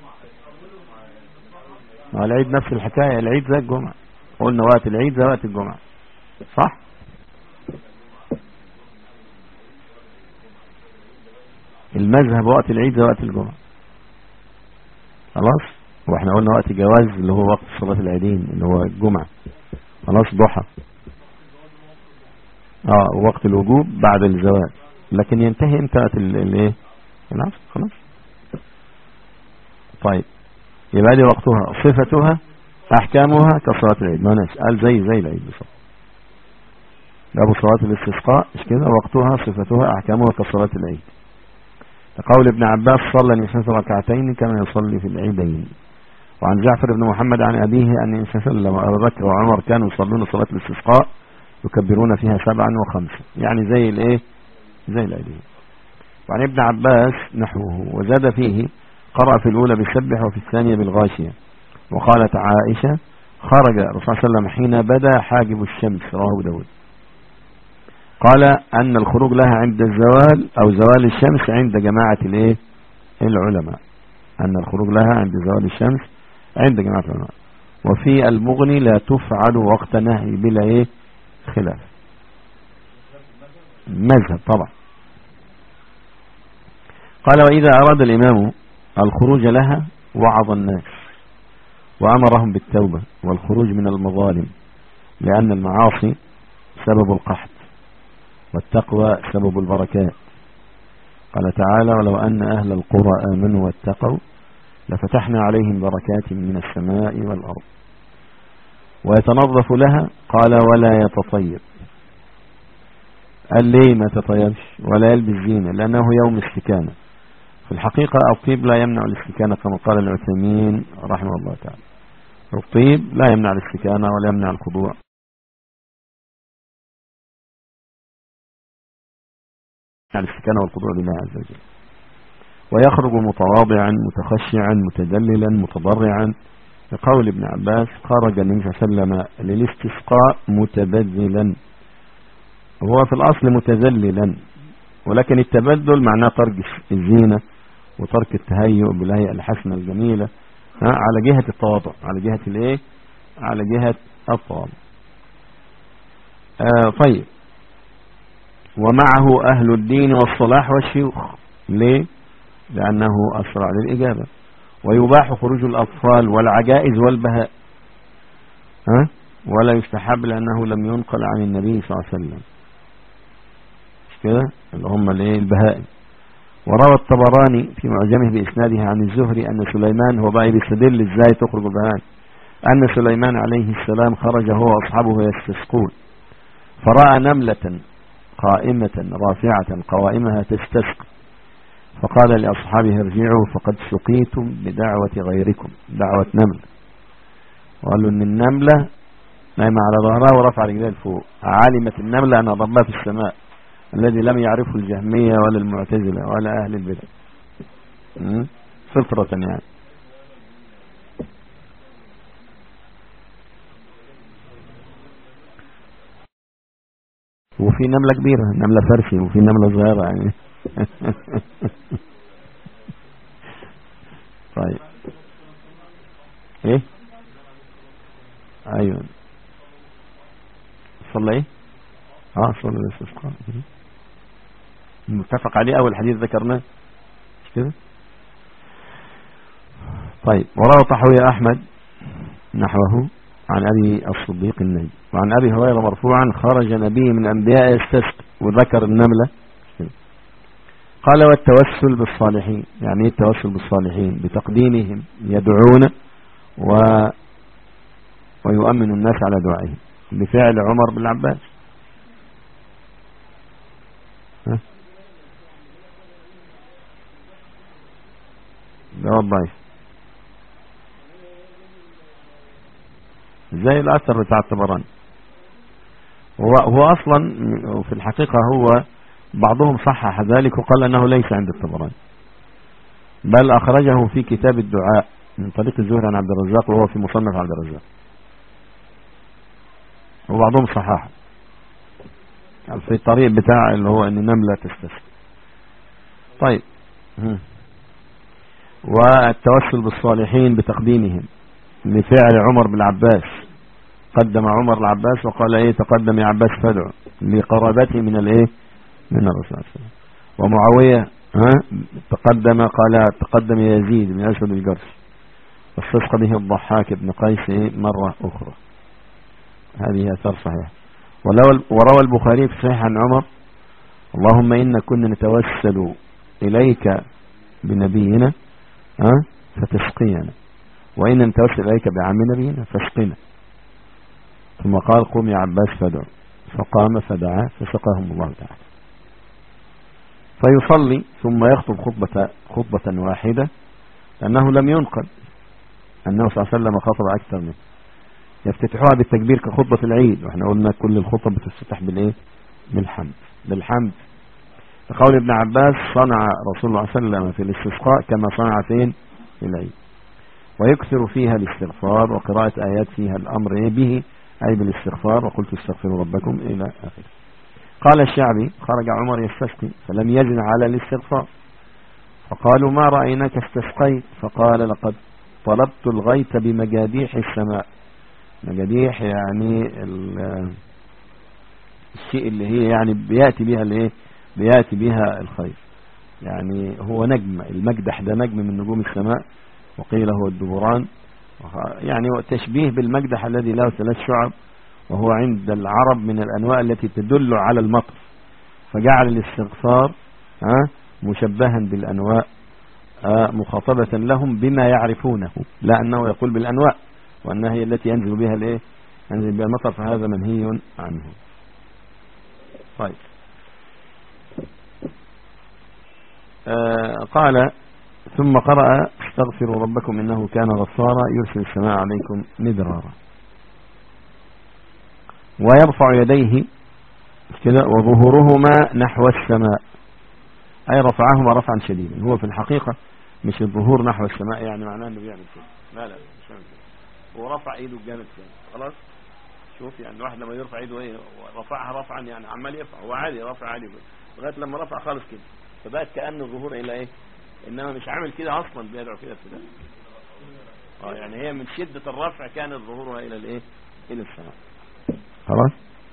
ما العيد نفس الحكاية العيد زي الجمعة قلنا وقت العيد زي وقت الجمعة صح المذهب وقت العيد زي وقت الجمعة خلاص واحنا قلنا وقت جواز اللي هو وقت صلاة العيدين اللي هو الجمعة خلاص ضحى اه وقت الوجوب بعد الزواج لكن ينتهي امتى وقت الايه العصر خلاص طيب يبقى دي وقتها صفتها احكامها كصلاة العيد ما نسأل زي زي العيد بالظبط باب صلاة الاستسقاء مش كده وقتها صفتها احكامها كصلاة العيد قول ابن عباس صلى الإنسان ركعتين كما يصلي في العيدين وعن جعفر بن محمد عن أبيه أن الإنسان لما أبو بكر وعمر كانوا يصلون صلاة الاستسقاء يكبرون فيها سبعا وخمسا يعني زي الايه زي العيدين وعن ابن عباس نحوه وزاد فيه قرأ في الأولى بالسبح وفي الثانية بالغاشية وقالت عائشة خرج الرسول صلى الله عليه وسلم حين بدا حاجب الشمس رواه داود قال أن الخروج لها عند الزوال أو زوال الشمس عند جماعة الايه العلماء أن الخروج لها عند زوال الشمس عند جماعة العلماء وفي المغني لا تفعل وقت نهي بلا ايه خلاف مذهب طبعا قال وإذا أراد الإمام الخروج لها وعظ الناس وأمرهم بالتوبة والخروج من المظالم لأن المعاصي سبب القحط والتقوى سبب البركات قال تعالى ولو أن أهل القرى آمنوا واتقوا لفتحنا عليهم بركات من السماء والأرض ويتنظف لها قال ولا يتطيب قال ليه ما تطيبش ولا يلبس زينة لأنه يوم استكانة في الحقيقة الطيب لا يمنع الاستكانة كما قال العثيمين رحمه الله تعالى الطيب لا يمنع الاستكانة ولا يمنع الخضوع الاستكانة والخضوع لله عز وجل ويخرج متواضعا متخشعا متدللا متضرعا لقول ابن عباس خرج النبي صلى الله عليه وسلم للاستسقاء متبذلا وهو في الأصل متذللا ولكن التبذل معناه ترك الزينة وترك التهيؤ بالهيئة الحسنة الجميلة على جهة التواضع على جهة الايه على جهة التواضع آه طيب ومعه أهل الدين والصلاح والشيوخ ليه لأنه أسرع للإجابة ويباح خروج الأطفال والعجائز والبهاء ها ولا يستحب لأنه لم ينقل عن النبي صلى الله عليه وسلم مش كده اللي هم الايه البهائم وروى الطبراني في معجمه بإسناده عن الزهري أن سليمان هو بقى بيستدل ازاي تخرج البهائم أن سليمان عليه السلام خرج هو وأصحابه يستسقون فرأى نملة قائمة رافعة قوائمها تستسقي فقال لأصحابه ارجعوا فقد سقيتم بدعوة غيركم دعوة نملة وقالوا ان النملة نايمة على ظهرها ورفع رجلها لفوق علمت النملة أن ربها في السماء الذي لم يعرفه الجهمية ولا المعتزلة ولا أهل البدع فطرة يعني وفي نملة كبيرة نملة فرسي وفي نملة صغيرة يعني طيب ايه ايوه صلى ايه اه صلى الاستسقاء متفق عليه اول حديث ذكرناه مش كده طيب وروى طحوي احمد نحوه عن ابي الصديق النبي وعن ابي هريره مرفوعا خرج نبي من انبياء يستسقي وذكر النمله قال والتوسل بالصالحين يعني ايه التوسل بالصالحين بتقديمهم يدعون و ويؤمن الناس على دعائهم بفعل عمر بن العباس ها ده والله زي الاثر بتاع الطبراني هو هو اصلا في الحقيقة هو بعضهم صحح ذلك وقال انه ليس عند الطبراني بل اخرجه في كتاب الدعاء من طريق الزهري عن عبد الرزاق وهو في مصنف عبد الرزاق وبعضهم صحاح في الطريق بتاع اللي هو ان نملة تستسقي طيب والتوسل بالصالحين بتقديمهم لفعل عمر بن العباس قدم عمر العباس وقال ايه تقدم يا عباس فادعو لقرابته من الايه من الرسول صلى الله عليه وسلم ومعاوية ها تقدم قال تقدم يزيد من أسود الجرس واستسقى به الضحاك بن قيس مرة أخرى هذه أثار صحيح وروى البخاري في صحيح عن عمر اللهم إنا كنا نتوسل إليك بنبينا ها فتسقينا وإن نتوسل إليك بعم نبينا فاسقنا ثم قال قم يا عباس فادعو فقام فدعا فسقاهم الله تعالى فيصلي ثم يخطب خطبة, خطبة واحدة لأنه لم ينقل أنه صلى الله عليه وسلم خطب أكثر منه يفتتحوها بالتكبير كخطبة العيد واحنا قلنا كل الخطب بتفتتح بالايه بالحمد بالحمد قول ابن عباس صنع رسول الله صلى الله عليه وسلم في الاستسقاء كما صنع فين في العيد ويكثر فيها الاستغفار وقراءة آيات فيها الأمر به أي بالاستغفار وقلت استغفروا ربكم إلى آخره قال الشعبي خرج عمر يستسقي فلم يزن على الاستغفار فقالوا ما رأيناك استسقيت فقال لقد طلبت الغيث بمجاديح السماء مجاديح يعني الشيء اللي هي يعني بيأتي بها الايه بيأتي بها الخير يعني هو نجم المجدح ده نجم من نجوم السماء وقيل هو الدبران يعني تشبيه بالمجدح الذي له ثلاث شعب وهو عند العرب من الأنواع التي تدل على المطر فجعل الاستغفار مشبها بالأنواع مخاطبة لهم بما يعرفونه لا أنه يقول بالأنواع وأنها هي التي ينزل بها الايه ينزل بها المطر فهذا منهي عنه طيب آه قال ثم قرأ استغفروا ربكم إنه كان غفارا يرسل السماء عليكم مدرارا ويرفع يديه كده وظهورهما نحو السماء أي رفعهما رفعا شديدا هو في الحقيقة مش الظهور نحو السماء يعني معناه انه بيعمل كده لا لا مش فاهم كده هو رفع ايده الجانب الثاني خلاص شوف يعني الواحد لما يرفع ايده ايه رفعها رفعا يعني عمال يرفع هو عادي رفع عادي لغايه لما رفع خالص كده فبقت كأن الظهور الى ايه انما مش عامل كده اصلا بيدعو كده ابتداء اه يعني هي من شدة الرفع كانت ظهورها الى الايه الى السماء خلاص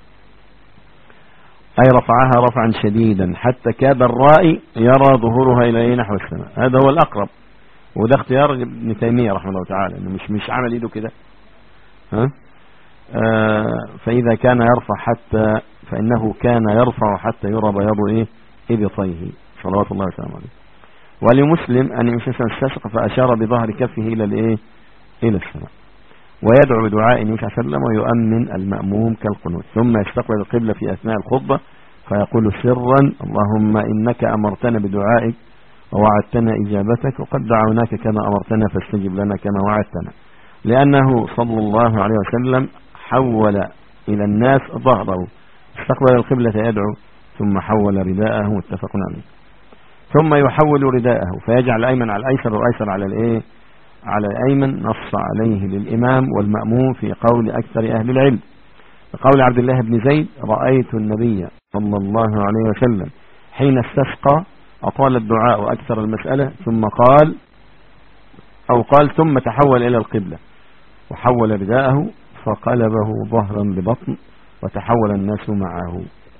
أي رفعها رفعا شديدا حتى كاد الرائي يرى ظهورها إلى نحو السماء هذا هو الأقرب وده اختيار ابن تيمية رحمه الله تعالى إنه مش مش عمل إيده كده ها آه فإذا كان يرفع حتى فإنه كان يرفع حتى يرى بياض إيه إبطيه صلوات الله وسلامه عليه ولمسلم أن يمسس استسق فأشار بظهر كفه إلى الإيه إلى السماء ويدعو بدعاء النبي صلى الله عليه وسلم ويؤمن المأموم كالقنوت ثم يستقبل القبلة في أثناء الخطبة فيقول سرا اللهم إنك أمرتنا بدعائك ووعدتنا إجابتك وقد دعوناك كما أمرتنا فاستجب لنا كما وعدتنا لأنه صلى الله عليه وسلم حول إلى الناس ظهره استقبل القبلة يدعو ثم حول رداءه متفق عليه ثم يحول رداءه فيجعل الأيمن على الأيسر والأيسر على الإيه على الأيمن نص عليه للإمام والمأموم في قول أكثر أهل العلم قول عبد الله بن زيد رأيت النبي صلى الله عليه وسلم حين استسقى أطال الدعاء وأكثر المسألة ثم قال أو قال ثم تحول إلى القبلة وحول رداءه فقلبه ظهرا لبطن وتحول الناس معه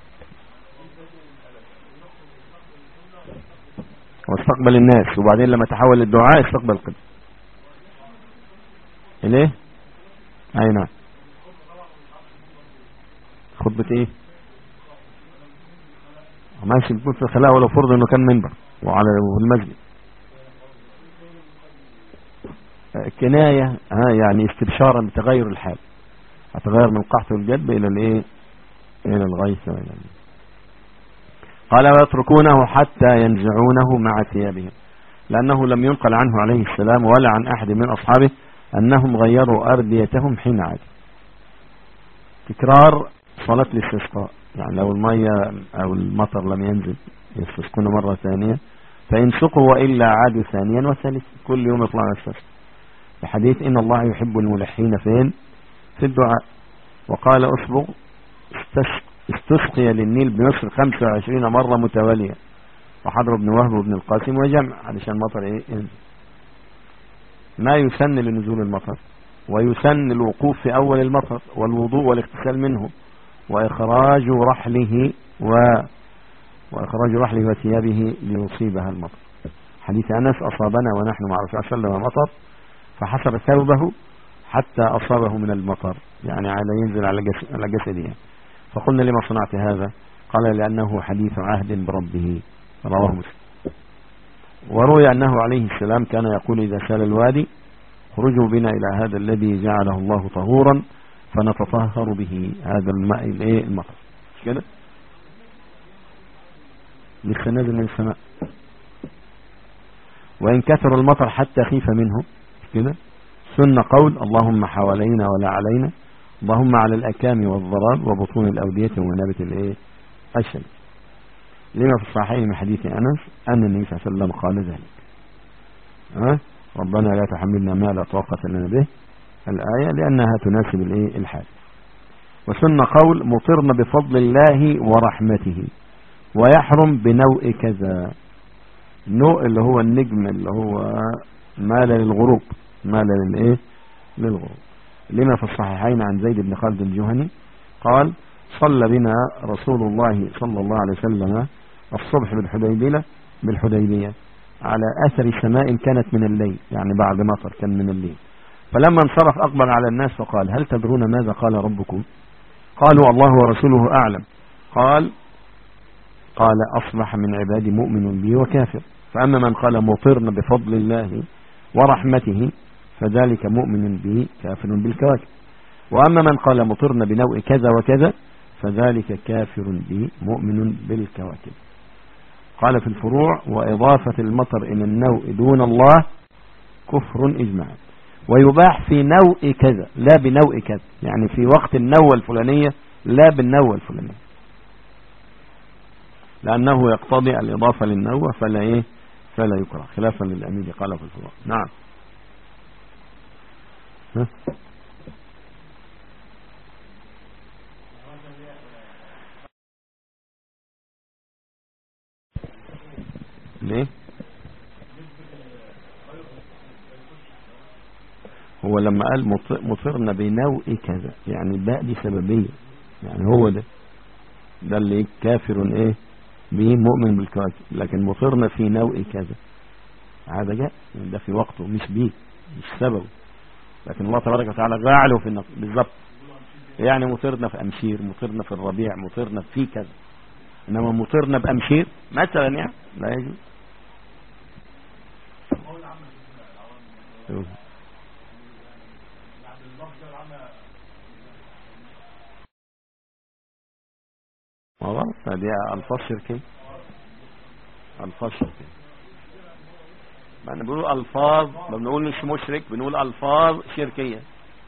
واستقبل الناس وبعدين لما تحول الدعاء استقبل القبلة ليه اي نعم خطبة ايه ماشي بيكون في الخلاء ولو فرض انه كان منبر وعلى المسجد كناية ها يعني استبشارا بتغير الحال هتغير من القحط والجدب الى الايه الى الغيث والى قال ويتركونه حتى ينزعونه مع ثيابهم لأنه لم ينقل عنه عليه السلام ولا عن أحد من أصحابه أنهم غيروا أرديتهم حين عاد تكرار صلاة الاستسقاء يعني لو المية أو المطر لم ينزل يستسقون مرة ثانية فإن سقوا وإلا عادوا ثانيا وثالثا كل يوم يطلعوا يستسقوا الحديث إن الله يحب الملحين فين في الدعاء وقال أصبغ استسقي للنيل بمصر 25 مرة متوالية وحضر بن وهب وابن القاسم وجمع علشان المطر ايه ينزل ما يسن لنزول المطر ويسن الوقوف في أول المطر والوضوء والاغتسال منه وإخراج رحله و وإخراج رحله وثيابه ليصيبها المطر حديث أنس أصابنا ونحن مع رسول الله صلى الله عليه وسلم مطر فحسب ثوبه حتى أصابه من المطر يعني على ينزل على على جسده فقلنا لما صنعت هذا قال لأنه حديث عهد بربه رواه مسلم وروي أنه عليه السلام كان يقول إذا سال الوادي خرجوا بنا إلى هذا الذي جعله الله طهورا فنتطهر به هذا الماء الايه المطر مش كده لسه نازل من السماء وإن كثر المطر حتى خيف منه مش كده سن قول اللهم حوالينا ولا علينا اللهم على الأكام والضراب وبطون الأودية ومنابت الايه الشمس لما في الصحيح من حديث أنس أن النبي صلى الله عليه وسلم قال ذلك ها ربنا لا تحملنا ما لا طاقة لنا به الآية لأنها تناسب الايه الحال وسن قول مطرنا بفضل الله ورحمته ويحرم بنوء كذا النوء اللي هو النجم اللي هو مال للغروب مال للايه للغروب لما في الصحيحين عن زيد بن خالد الجهني قال صلى بنا رسول الله صلى الله عليه وسلم الصبح بالحديبية بالحديبية على أثر سماء كانت من الليل يعني بعد مطر كان من الليل فلما انصرف أقبل على الناس فقال هل تدرون ماذا قال ربكم قالوا الله ورسوله أعلم قال قال أصبح من عبادي مؤمن بي وكافر فأما من قال مطرن بفضل الله ورحمته فذلك مؤمن به كافر بالكواكب وأما من قال مطرن بنوء كذا وكذا فذلك كافر به مؤمن بالكواكب قال في الفروع وإضافة المطر إلى النوء دون الله كفر إجماعا ويباح في نوء كذا لا بنوء كذا يعني في وقت النوة الفلانية لا بالنوة الفلانية لأنه يقتضي الإضافة للنوة فلا إيه فلا يكره خلافا للأمير قال في الفروع نعم ها ليه هو لما قال مطرنا بنوء كذا يعني الباء دي سببية يعني هو ده ده اللي كافر ايه به مؤمن بالكواكب لكن مطرنا في نوء كذا هذا جاء ده في وقته مش بيه مش سبب لكن الله تبارك وتعالى جعله في النقل بالظبط يعني مطرنا في أمشير مطرنا في الربيع مطرنا في كذا إنما مطرنا بأمشير مثلا يعني لا يجوز غلط دي الفاظ شركيه الفاظ شركيه ما انا بقول الفاظ ما بنقول مش مشرك بنقول الفاظ شركيه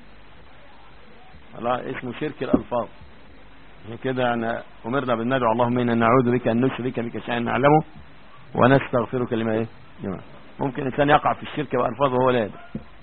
لا اسمه شرك الالفاظ كده يعني امرنا بالندعو اللهم انا نعوذ بك ان نشرك بك شيئا نعلمه ونستغفرك لما ايه جماعه ممكن انسان يقع في الشرك والفاظ وهو لا يدري